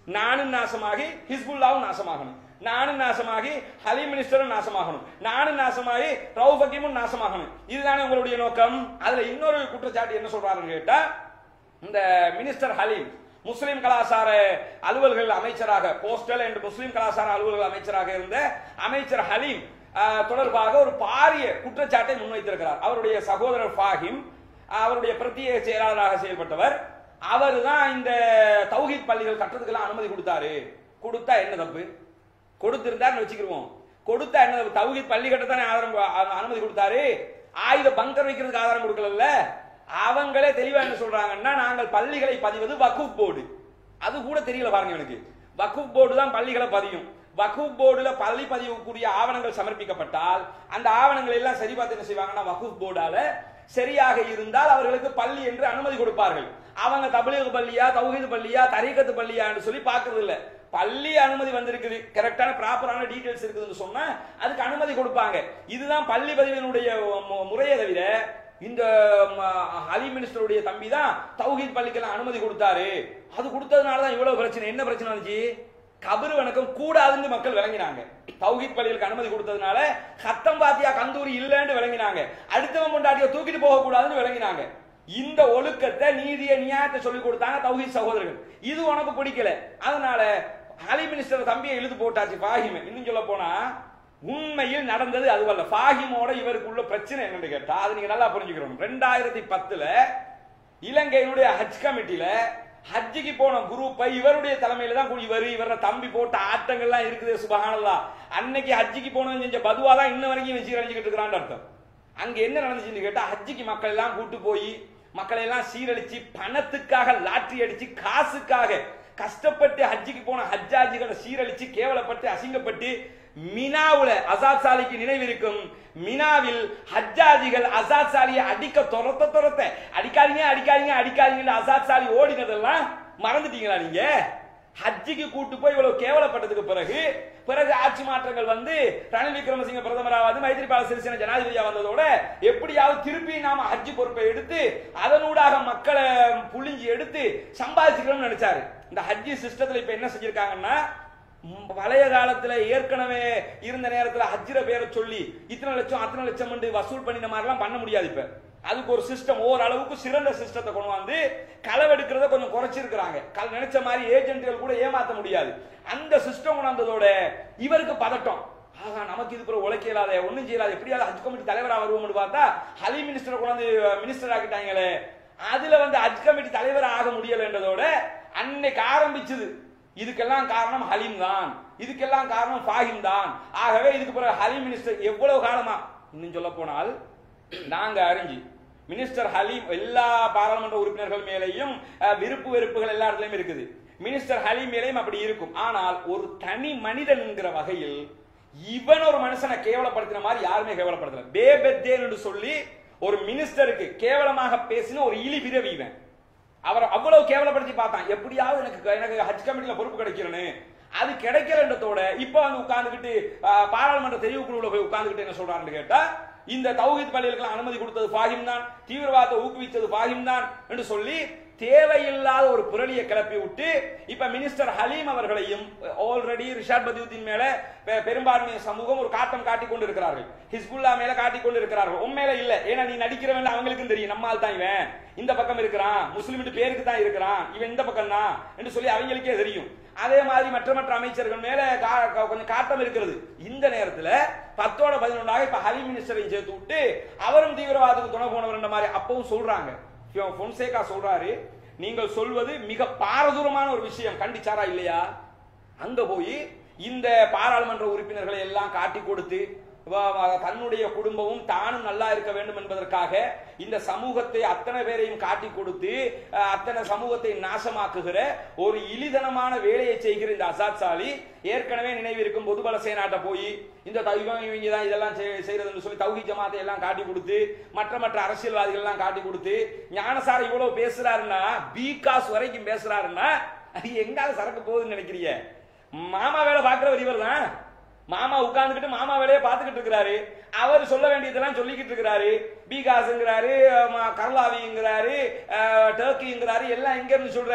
நானும் நாசமாகி ஹிஸ்புல்லாவும் நாசமாகணும் நானும் நாசமாகி ஹலீம் மினிஸ்டரும் நாசமாகணும் நானும் நாசமாகி ரவுஃப் ஹக்கீமும் நாசமாகணும் இதுதானே உங்களுடைய நோக்கம் அதுல இன்னொரு குற்றச்சாட்டு என்ன சொல்றாருன்னு கேட்டா இந்த மினிஸ்டர் ஹலீம் முஸ்லிம் கலாசார அலுவல்கள் அமைச்சராக போஸ்டல் அண்ட் முஸ்லிம் கலாசார அலுவல்கள் அமைச்சராக இருந்த அமைச்சர் ஹலீம் ஆஹ், தொடர்பாக ஒரு பாரிய குற்றச்சாட்டை முன்வைத்திருக்கிறார் அவருடைய சகோதரர் ஃபாஹிம் அவருடைய பிரத்யேக செயலாளராக செயல்பட்டவர் அவர் தான் இந்த தௌஹீத் பள்ளிகள் கட்டுறதுக்கெல்லாம் அனுமதி கொடுத்தாரு கொடுத்தா என்ன தப்பு கொடுத்திருந்தாருன்னு வச்சுக்கிருவோம் கொடுத்தா என்ன தப்பு? தௌஹீத் பள்ளி கட்டத்தானே ஆதாரம் அ- அனுமதி கொடுத்தாரு ஆயுத பங்கர் வைக்கிறதுக்கு ஆதாரம் கொடுக்கல அவங்களே தெளிவா என்ன சொல்றாங்கன்னா நாங்கள் பள்ளிகளை பதிவது வகுப் போர்டு அது கூட தெரியல பாருங்க எனக்கு வகுப் போர்டு தான் பள்ளிகளை பதியும் வகுப் போர்டுல பள்ளி பதிவுக்குரிய ஆவணங்கள் சமர்ப்பிக்கப்பட்டால் அந்த ஆவணங்கள் எல்லாம் சரி பார்த்து என்ன செய்வாங்கன்னா வகுப் போர்டால சரியாக இருந்தால் அவர்களுக்கு பள்ளி என்று அனுமதி கொடுப்பார்கள் அவங்க தபிலீக் பள்ளியா தௌஹீத் பள்ளியா தரீகத்து பள்ளியான்னு சொல்லி பார்க்கறது இல்ல பள்ளி அனுமதி வந்திருக்குது கரெக்டான ப்ராப்பரான டீடைல்ஸ் இருக்குதுன்னு சொன்னா அதுக்கு அனுமதி கொடுப்பாங்க இதுதான் பள்ளி பதிவினுடைய மு- முறையே தவிர இந்த ம, அலி மினிஸ்டருடைய தம்பி தான் தௌஹீத் பள்ளிக்கெல்லாம் அனுமதி கொடுத்தாரு அது கொடுத்ததுனால தான் இவ்வளவு பிரச்சனை என்ன பிரச்சனை வந்துச்சு கபரு வணக்கம் கூடாதுன்னு மக்கள் விளங்கினாங்க தௌஹீத் பள்ளிகளுக்கு அனுமதி கொடுத்ததுனால ஹத்தம் பாத்தியா கந்தூரி இல்லைன்னு விளங்கினாங்க அடுத்தவன் கொண்டாட்டிய தூக்கிட்டு போக கூடாதுன்னு விளங்கினாங்க இந்த ஒழுக்கத்தை நீதிய நியாயத்தை சொல்லி கொடுத்தாங்க தௌஹீத் சகோதரர்கள் இது உனக்கு பிடிக்கல அதனால அலி மினிஸ்டர் தம்பியை இழுத்து போட்டாச்சு ஃபாஹிம் இன்னும் சொல்ல போனா உண்மையில் நடந்தது அதுவல்ல ஃபாஹிமோட இவருக்குள்ள பிரச்சனை என்னன்னு கேட்டா அது நீங்க நல்லா புரிஞ்சுக்கணும் ரெண்டாயிரத்தி பத்துல இலங்கையினுடைய ஹஜ் கமிட்டில ஹஜ்ஜுக்கு போன குரூப்பை இவருடைய தலைமையில தான் இவர் இவர தம்பி போட்ட ஆட்டங்கள்லாம் இருக்குது சுபஹானல்லா அன்னைக்கு ஹஜ்ஜுக்கு போனவன் செஞ்ச பதுவா தான் இன்ன வரைக்கும் வச்சு அடைஞ்சுக்கிட்டு இருக்கிறான்னு அர்த்தம் அங்க என்ன நடந்துச்சுன்னு கேட்டா ஹஜ்ஜுக்கு மக்கள் எல்லாம் கூட்டு போய் மக்களை எல்லாம் சீரழிச்சு பணத்துக்காக லாட்டரி அடிச்சு காசுக்காக கஷ்டப்பட்டு ஹஜ்ஜுக்கு போன ஹஜ்ஜாஜிகளை சீரழிச்சு கேவலப்பட்டு அசிங்கப்பட்டு மினாவுல அசாத் சாலிக்கு நினைவிருக்கும் மினாவில் ஹஜ்ஜாஜிகள் அசாத் சாலியை அடிக்க துரத்த துரத்த அடிக்காதீங்க அடிக்காதீங்க அடிக்காதீங்க அசாத் சாலி ஓடினதெல்லாம் மறந்துட்டீங்களா நீங்க ஹஜ்ஜிக்கு கூட்டு போய் இவ்வளவு கேவலப்பட்டதுக்கு பிறகு பிறகு ஆட்சி மாற்றங்கள் வந்து ரணில் விக்ரமசிங்க பிரதமராவது மைத்ரிபால சிறிசேன ஜனாதிபதியா வந்ததோட எப்படியாவது திருப்பி நாம ஹஜ்ஜி பொறுப்பை எடுத்து அதனூடாக மக்களை புழிஞ்சு எடுத்து சம்பாதிச்சுக்கணும்னு நினைச்சாரு இந்த ஹஜ்ஜி சிஸ்டத்துல இப்ப என்ன செஞ்சிருக்காங்கன்னா ம், பழைய காலத்துல ஏற்கனவே இருந்த நேரத்துல ஹஜ்ஜிர பேரை சொல்லி இத்தனை லட்சம் அத்தனை லட்சம் வசூல் பண்ணின மாதிரிலாம் பண்ண முடியாது இப்ப அதுக்கு ஒரு சிஸ்டம் ஓரளவுக்கு சிறந்த சிஸ்டத்தை கொண்டு வந்து களவெடுக்கிறத கொஞ்சம் குறைச்சிருக்கிறாங்க கல் நினைச்ச மாதிரி ஏஜென்ட்கள் கூட ஏமாத்த முடியாது அந்த சிஸ்டம் கொண்டாந்ததோட இவருக்கு பதட்டம் ஆகா நமக்கு இது பிறகு உழைக்க இல்லாத ஒண்ணும் செய்யலாத எப்படியாவது ஹஜ் கமிட்டி தலைவரா வருவோம்னு பார்த்தா ஹலி மினிஸ்டர் கொண்டாந்து மினிஸ்டர் ஆக்கிட்டாங்களே அதுல வந்து ஹஜ் கமிட்டி தலைவர் ஆக முடியலன்றதோட அன்னைக்கு ஆரம்பிச்சது இதுக்கெல்லாம் காரணம் ஹலீம் தான் இதுக்கெல்லாம் காரணம் ஃபாஹிம் தான் ஆகவே இதுக்கு பிறகு ஹலீம் மினிஸ்டர் எவ்வளவு காலமா இன்னும் சொல்ல போனால் நாங்க அறிஞ்சு மினிஸ்டர் ஹலீம் எல்லா பாராளுமன்ற உறுப்பினர்கள் மேலேயும் அஹ், விருப்பு வெறுப்புகள் எல்லா இடத்துலயும் இருக்குது மினிஸ்டர் ஹலீம் மேலேயும் அப்படி இருக்கும் ஆனால் ஒரு தனி மனிதன் என்கிற வகையில் இவன் ஒரு மனுஷனை கேவலப்படுத்தின மாதிரி யாருமே கேவலப்படுத்தல பேபெத்தேன் என்று சொல்லி ஒரு மினிஸ்டருக்கு கேவலமாக பேசின ஒரு இழி பிறவி இவன் அவர் அவ்வளவு கேவலப்படுத்தி பார்த்தான் எப்படியாவது எனக்கு எனக்கு ஹஜ் கமிட்டில பொறுப்பு கிடைக்கிறேன்னு அது கிடைக்கலன்றதோட இப்ப வந்து உட்கார்ந்துகிட்டு ஆஹ், பாராளுமன்ற தெரிவுக்குழுல போய் உட்கார்ந்துகிட்டு என்ன சொல்றாருன்னு கேட்டா இந்த தௌஹீத் பள்ளிகளுக்கு அனுமதி கொடுத்தது ஃபாஹிம் தான் தீவிரவாதத்தை ஊக்குவித்தது ஃபாஹிம் தான் என்று சொல்லி தேவையில்லாத ஒரு புரளியை கிளப்பி விட்டு இப்ப மினிஸ்டர் ஹலீம் அவர்களையும் ஆல்ரெடி ரிஷாட் பதியுத்தின் மேல பெ- பெரும்பான்மை சமூகம் ஒரு காட்டம் காட்டிக் கொண்டு இருக்கிறார்கள் ஹிஸ்புல்லா மேல காட்டிக் கொண்டு இருக்கிறார்கள் உண்மையில இல்ல ஏன்னா நீ நடிக்கிறவன் அவங்களுக்கும் தெரியும் நம்மால் தான் இவன் இந்த பக்கம் இருக்கிறான் முஸ்லிம் பேருக்கு தான் இருக்கிறான் இவன் இந்த பக்கம் தான் என்று சொல்லி அவங்களுக்கே தெரியும் அதே மாதிரி மற்ற மற்ற அமைச்சர்கள் மேல கா- கா- கொஞ்சம் காட்டம் இருக்கிறது இந்த நேரத்துல பத்தோட பதினொன்றாக இப்ப ஹலி மினிஸ்டரையும் சேர்த்து விட்டு அவரும் தீவிரவாதத்துக்கு துணை போனவர் மாதிரி அப்பவும் சொல்றாங்க இவன் பொன்சேகா சொல்றாரு நீங்கள் சொல்வது மிக பாரதூரமான ஒரு விஷயம் கண்டிச்சாரா இல்லையா அங்க போய் இந்த பாராளுமன்ற உறுப்பினர்களை எல்லாம் காட்டி கொடுத்து வ- வ- தன்னுடைய குடும்பமும் தானும் நல்லா இருக்க வேண்டும் என்பதற்காக இந்த சமூகத்தை அத்தனை பேரையும் காட்டி கொடுத்து அஹ், அத்தனை சமூகத்தை நாசமாக்குகிற ஒரு இழிதனமான வேலையை செய்கிற இந்த அசாத் சாலி ஏற்கனவே நினைவிருக்கும் பொதுபல சேனாட்ட போய் இந்த த- இவங்க இவங்க தான் இதெல்லாம் செய்- செய்யறதுன்னு சொல்லி தௌஹி ஜமாத்தை எல்லாம் காட்டி கொடுத்து மற்ற மற்ற அரசியல்வாதிகள் எல்லாம் காட்டி கொடுத்து ஞானசார இவ்வளவு பேசுறாருன்னா பி காஸ் வரைக்கும் பேசுறாருன்னா அது எங்கால சரக்கு போகுதுன்னு நினைக்கிறீங்க மாமா வேலை பார்க்கிறவர் இவர் தான் மாமா உட்கார்ந்துகிட்டு மாமா வேலையை பார்த்துக்கிட்டு இருக்கிறாரு அவர் சொல்ல வேண்டியதெல்லாம் சொல்லிக்கிட்டு இருக்கிறாரு பீகாஸ்ங்கிறாரு ம- கர்லாவிங்கிறாரு அஹ், டர்க்கிங்கிறாரு எல்லாம் எங்க இருந்து சொல்றாரு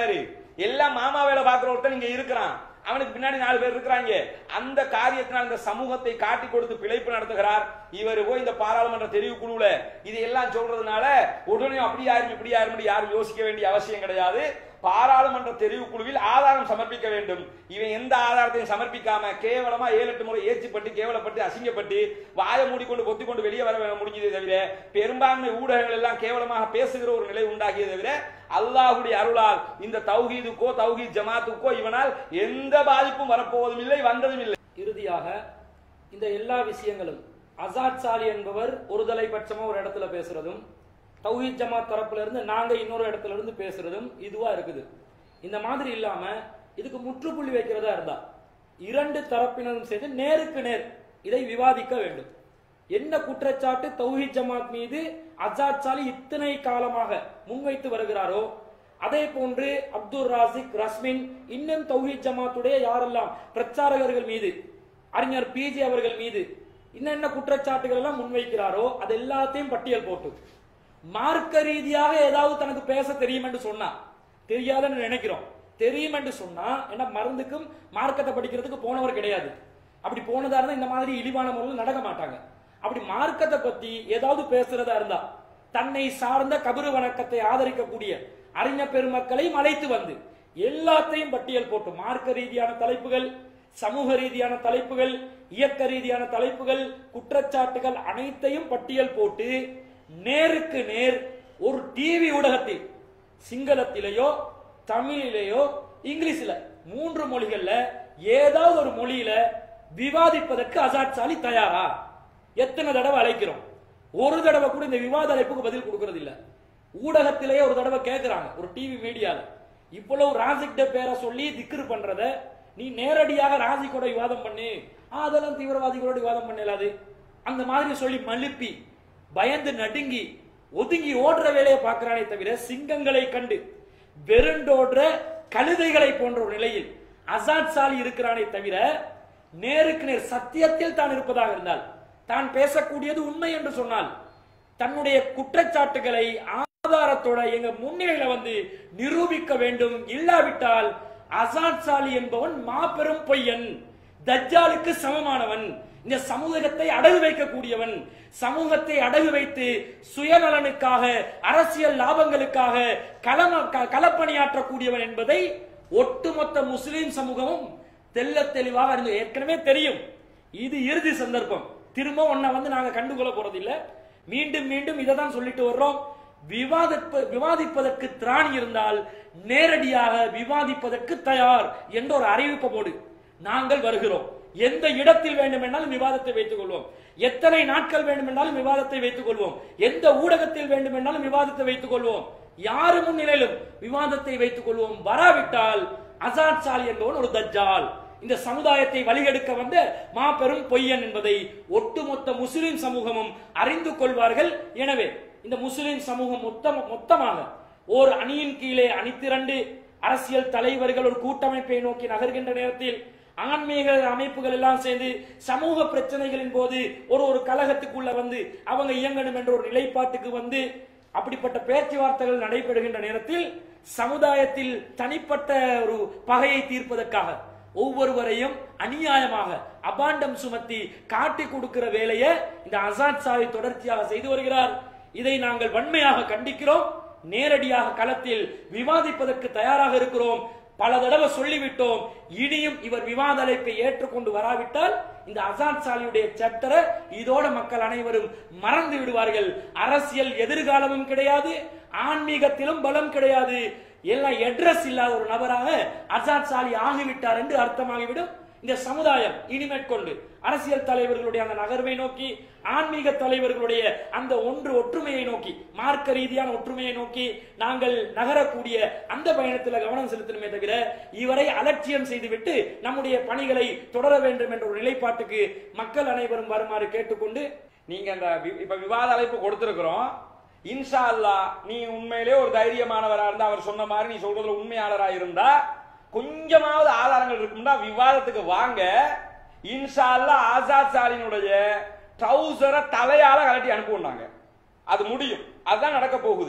எல்லாம் மாமா வேலை பார்க்குற ஒருத்தன் இங்க இருக்கிறான் அவனுக்கு பின்னாடி நாலு பேர் இருக்கிறாங்க அந்த காரியத்தினால் இந்த சமூகத்தை காட்டி கொடுத்து பிழைப்பு நடத்துகிறார் இவர் போய் இந்த பாராளுமன்ற தெரிவு குழுவுல இது எல்லாம் சொல்றதுனால உடனே அப்படி யாரும் இப்படி யாரும் யாரும் யோசிக்க வேண்டிய அவசியம் கிடையாது பாராளுமன்ற தெரிவு குழுவில் ஆதாரம் சமர்ப்பிக்க வேண்டும் இவன் எந்த ஆதாரத்தையும் சமர்ப்பிக்காம கேவலமா ஏழு எட்டு முறை ஏச்சுப்பட்டு கேவலப்பட்டு அசிங்கப்பட்டு வாயை மூடிக்கொண்டு பொத்தி கொண்டு வெளியே வர முடிஞ்சதே தவிர பெரும்பான்மை ஊடகங்கள் எல்லாம் கேவலமாக பேசுகிற ஒரு நிலை உண்டாகியதை தவிர அல்லாஹுடைய அருளால் இந்த தௌஹீதுக்கோ தௌஹீத் ஜமாத்துக்கோ இவனால் எந்த பாதிப்பும் வரப்போவதும் இல்லை வந்ததும் இல்லை இறுதியாக இந்த எல்லா விஷயங்களும் அசாத் சாலி என்பவர் ஒரு தலைபட்சமா ஒரு இடத்துல பேசுறதும் தௌஹீத் ஜமாத் தரப்புல இருந்து நாங்க இன்னொரு இடத்துல இருந்து பேசுறதும் இதுவா இருக்குது இந்த மாதிரி இல்லாம இதுக்கு முற்றுப்புள்ளி வைக்கிறதா இருந்தா இரண்டு தரப்பினரும் சேர்ந்து நேருக்கு நேர் இதை விவாதிக்க வேண்டும் என்ன குற்றச்சாட்டு தௌஹீத் ஜமாத் மீது அசாத் சாலி இத்தனை காலமாக முன்வைத்து வருகிறாரோ அதே போன்று அப்துல் ராசிக் ரஸ்மின் இன்னும் தௌஹீத் ஜமாத்துடைய யாரெல்லாம் பிரச்சாரகர்கள் மீது அறிஞர் பிஜே அவர்கள் மீது என்னென்ன குற்றச்சாட்டுகள் எல்லாம் முன்வைக்கிறாரோ அது எல்லாத்தையும் பட்டியல் போட்டு மார்க்க ரீதியாக ஏதாவது தனக்கு பேச தெரியும் என்று சொன்னா தெரியாதுன்னு நினைக்கிறோம் தெரியும் என்று சொன்னா என்ன மருந்துக்கும் மார்க்கத்தை படிக்கிறதுக்கு போனவர் கிடையாது அப்படி போனதா இருந்தா இந்த மாதிரி இழிவான முறையில் நடக்க மாட்டாங்க அப்படி மார்க்கத்தை பத்தி ஏதாவது பேசுறதா இருந்தா தன்னை சார்ந்த கபரு வணக்கத்தை ஆதரிக்கக்கூடிய அறிஞர் பெருமக்களையும் அழைத்து வந்து எல்லாத்தையும் பட்டியல் போட்டு மார்க்க ரீதியான தலைப்புகள் சமூக ரீதியான தலைப்புகள் இயக்க ரீதியான தலைப்புகள் குற்றச்சாட்டுகள் அனைத்தையும் பட்டியல் போட்டு நேருக்கு நேர் ஒரு டிவி ஊடகத்தில் சிங்களத்திலேயோ தமிழிலேயோ இங்கிலீஷ்ல மூன்று மொழிகள்ல ஏதாவது ஒரு மொழியில விவாதிப்பதற்கு அசாத் சாலி தயாரா எத்தனை தடவை அழைக்கிறோம் ஒரு தடவை கூட இந்த விவாத அழைப்புக்கு பதில் கொடுக்கறது இல்ல ஊடகத்திலேயே ஒரு தடவை கேட்கிறாங்க ஒரு டிவி மீடியால இவ்வளவு ராசிக்ட பேரை சொல்லி திக்ரு பண்றத நீ நேரடியாக ராசிக்கோட விவாதம் பண்ணு ஆ, அதெல்லாம் தீவிரவாதிகளோட விவாதம் பண்ணலாது அந்த மாதிரி சொல்லி மழுப்பி பயந்து நடுங்கி ஒதுங்கி ஓடுற வேலையை பார்க்கிறானே தவிர சிங்கங்களை கண்டு வெருண்டோடுற கழுதைகளை போன்ற ஒரு நிலையில் அசாத் சாலி இருக்கிறானே தவிர நேருக்கு நேர் சத்தியத்தில் தான் இருப்பதாக இருந்தால் தான் பேசக்கூடியது உண்மை என்று சொன்னால் தன்னுடைய குற்றச்சாட்டுகளை ஆதாரத்தோட எங்க முன்னிலையில வந்து நிரூபிக்க வேண்டும் இல்லாவிட்டால் அசாத் சாலி என்பவன் மாபெரும் பொய்யன் தஜ்ஜாலுக்கு சமமானவன் இந்த சமூகத்தை அடகு வைக்கக்கூடியவன் சமூகத்தை அடகு வைத்து சுயநலனுக்காக அரசியல் லாபங்களுக்காக களம க- களப்பணியாற்றக்கூடியவன் என்பதை ஒட்டுமொத்த முஸ்லிம் சமூகமும் தெள்ள தெளிவாக அறிந்து ஏற்கனவே தெரியும் இது இறுதி சந்தர்ப்பம் திரும்ப உன்னை வந்து நாங்க கண்டுகொள்ள போறதில்ல மீண்டும் மீண்டும் இதை தான் சொல்லிட்டு வர்றோம் விவாதிப்ப விவாதிப்பதற்கு திராணி இருந்தால் நேரடியாக விவாதிப்பதற்கு தயார் என்ற ஒரு அறிவிப்பு போடு நாங்கள் வருகிறோம் எந்த இடத்தில் வேண்டுமென்றாலும் விவாதத்தை வைத்துக் கொள்வோம் எத்தனை நாட்கள் வேண்டுமென்றாலும் விவாதத்தை வைத்துக் கொள்வோம் எந்த ஊடகத்தில் வேண்டுமென்றாலும் விவாதத்தை வைத்துக் கொள்வோம் யாரு முன்னிலையிலும் விவாதத்தை வைத்துக் கொள்வோம் வராவிட்டால் அசாத் சாலி என்பவன் ஒரு தஜ்ஜால் இந்த சமுதாயத்தை வழிகெடுக்க வந்த மாபெரும் பொய்யன் என்பதை ஒட்டுமொத்த முஸ்லிம் சமூகமும் அறிந்து கொள்வார்கள் எனவே இந்த முஸ்லிம் சமூகம் மொத்தம் மொத்தமாக ஓர் அணியின் கீழே அணிதிரண்டு அரசியல் தலைவர்கள் ஒரு கூட்டமைப்பை நோக்கி நகர்கின்ற நேரத்தில் ஆன்மீக அமைப்புகள் எல்லாம் சேர்ந்து சமூக பிரச்சனைகளின் போது ஒரு ஒரு கழகத்துக்குள்ள வந்து அவங்க இயங்கணும் என்ற ஒரு நிலைப்பாட்டுக்கு வந்து அப்படிப்பட்ட பேச்சுவார்த்தைகள் நடைபெறுகின்ற நேரத்தில் சமுதாயத்தில் தனிப்பட்ட ஒரு பகையை தீர்ப்பதற்காக ஒவ்வொருவரையும் அநியாயமாக அபாண்டம் சுமத்தி காட்டி கொடுக்கிற வேலையை இந்த அசாத் சாலை தொடர்ச்சியாக செய்து வருகிறார் இதை நாங்கள் வன்மையாக கண்டிக்கிறோம் நேரடியாக களத்தில் விவாதிப்பதற்கு தயாராக இருக்கிறோம் பல தடவை சொல்லிவிட்டோம் இனியும் இவர் விவாத அழைப்பை ஏற்றுக்கொண்டு வராவிட்டால் இந்த அசாத் சாலியுடைய சட்டரை இதோட மக்கள் அனைவரும் மறந்து விடுவார்கள் அரசியல் எதிர்காலமும் கிடையாது ஆன்மீகத்திலும் பலம் கிடையாது எல்லாம் அட்ரஸ் இல்லாத ஒரு நபராக அசாத் சாலி ஆகிவிட்டார் என்று அர்த்தமாகிவிடும் இந்த சமுதாயம் இனிமேற்கொண்டு அரசியல் தலைவர்களுடைய அந்த நகர்வை நோக்கி ஆன்மீக தலைவர்களுடைய அந்த ஒன்று ஒற்றுமையை நோக்கி மார்க்க ரீதியான ஒற்றுமையை நோக்கி நாங்கள் நகரக்கூடிய அந்த பயணத்தில் கவனம் செலுத்தணுமே தவிர இவரை அலட்சியம் செய்துவிட்டு நம்முடைய பணிகளை தொடர வேண்டும் என்ற ஒரு நிலைப்பாட்டுக்கு மக்கள் அனைவரும் வருமாறு கேட்டுக்கொண்டு நீங்க அந்த வி- இப்ப விவாத அழைப்பு கொடுத்திருக்கிறோம் இன்ஷா அல்லாஹ் நீ உண்மையிலே ஒரு தைரியமானவரா இருந்தா அவர் சொன்ன மாதிரி நீ சொல்றதுல உண்மையாளரா இருந்தா கொஞ்சமாவது ஆதாரங்கள் இருக்கும்னா விவாதத்துக்கு வாங்க இன்ஷா அல்லாஹ் ஆசாத் சாலினுடைய ட்ரௌசரை தலையால கலட்டி அனுப்புனாங்க அது முடியும் அதுதான் நடக்க போகுது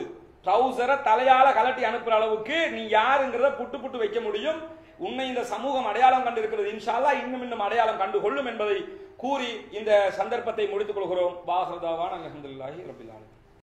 ட்ரௌசரை தலையால கலட்டி அனுப்புற அளவுக்கு நீ யாருங்கிறத புட்டு புட்டு வைக்க முடியும் உன்னை இந்த சமூகம் அடையாளம் கண்டிருக்கிறது இன்ஷால்லா இன்னும் இன்னும் அடையாளம் கண்டு கொள்ளும் என்பதை கூறி இந்த சந்தர்ப்பத்தை முடித்துக் கொள்கிறோம் பாகதாவான் அலமதுல்லாஹி ரபில் ஆலமீன்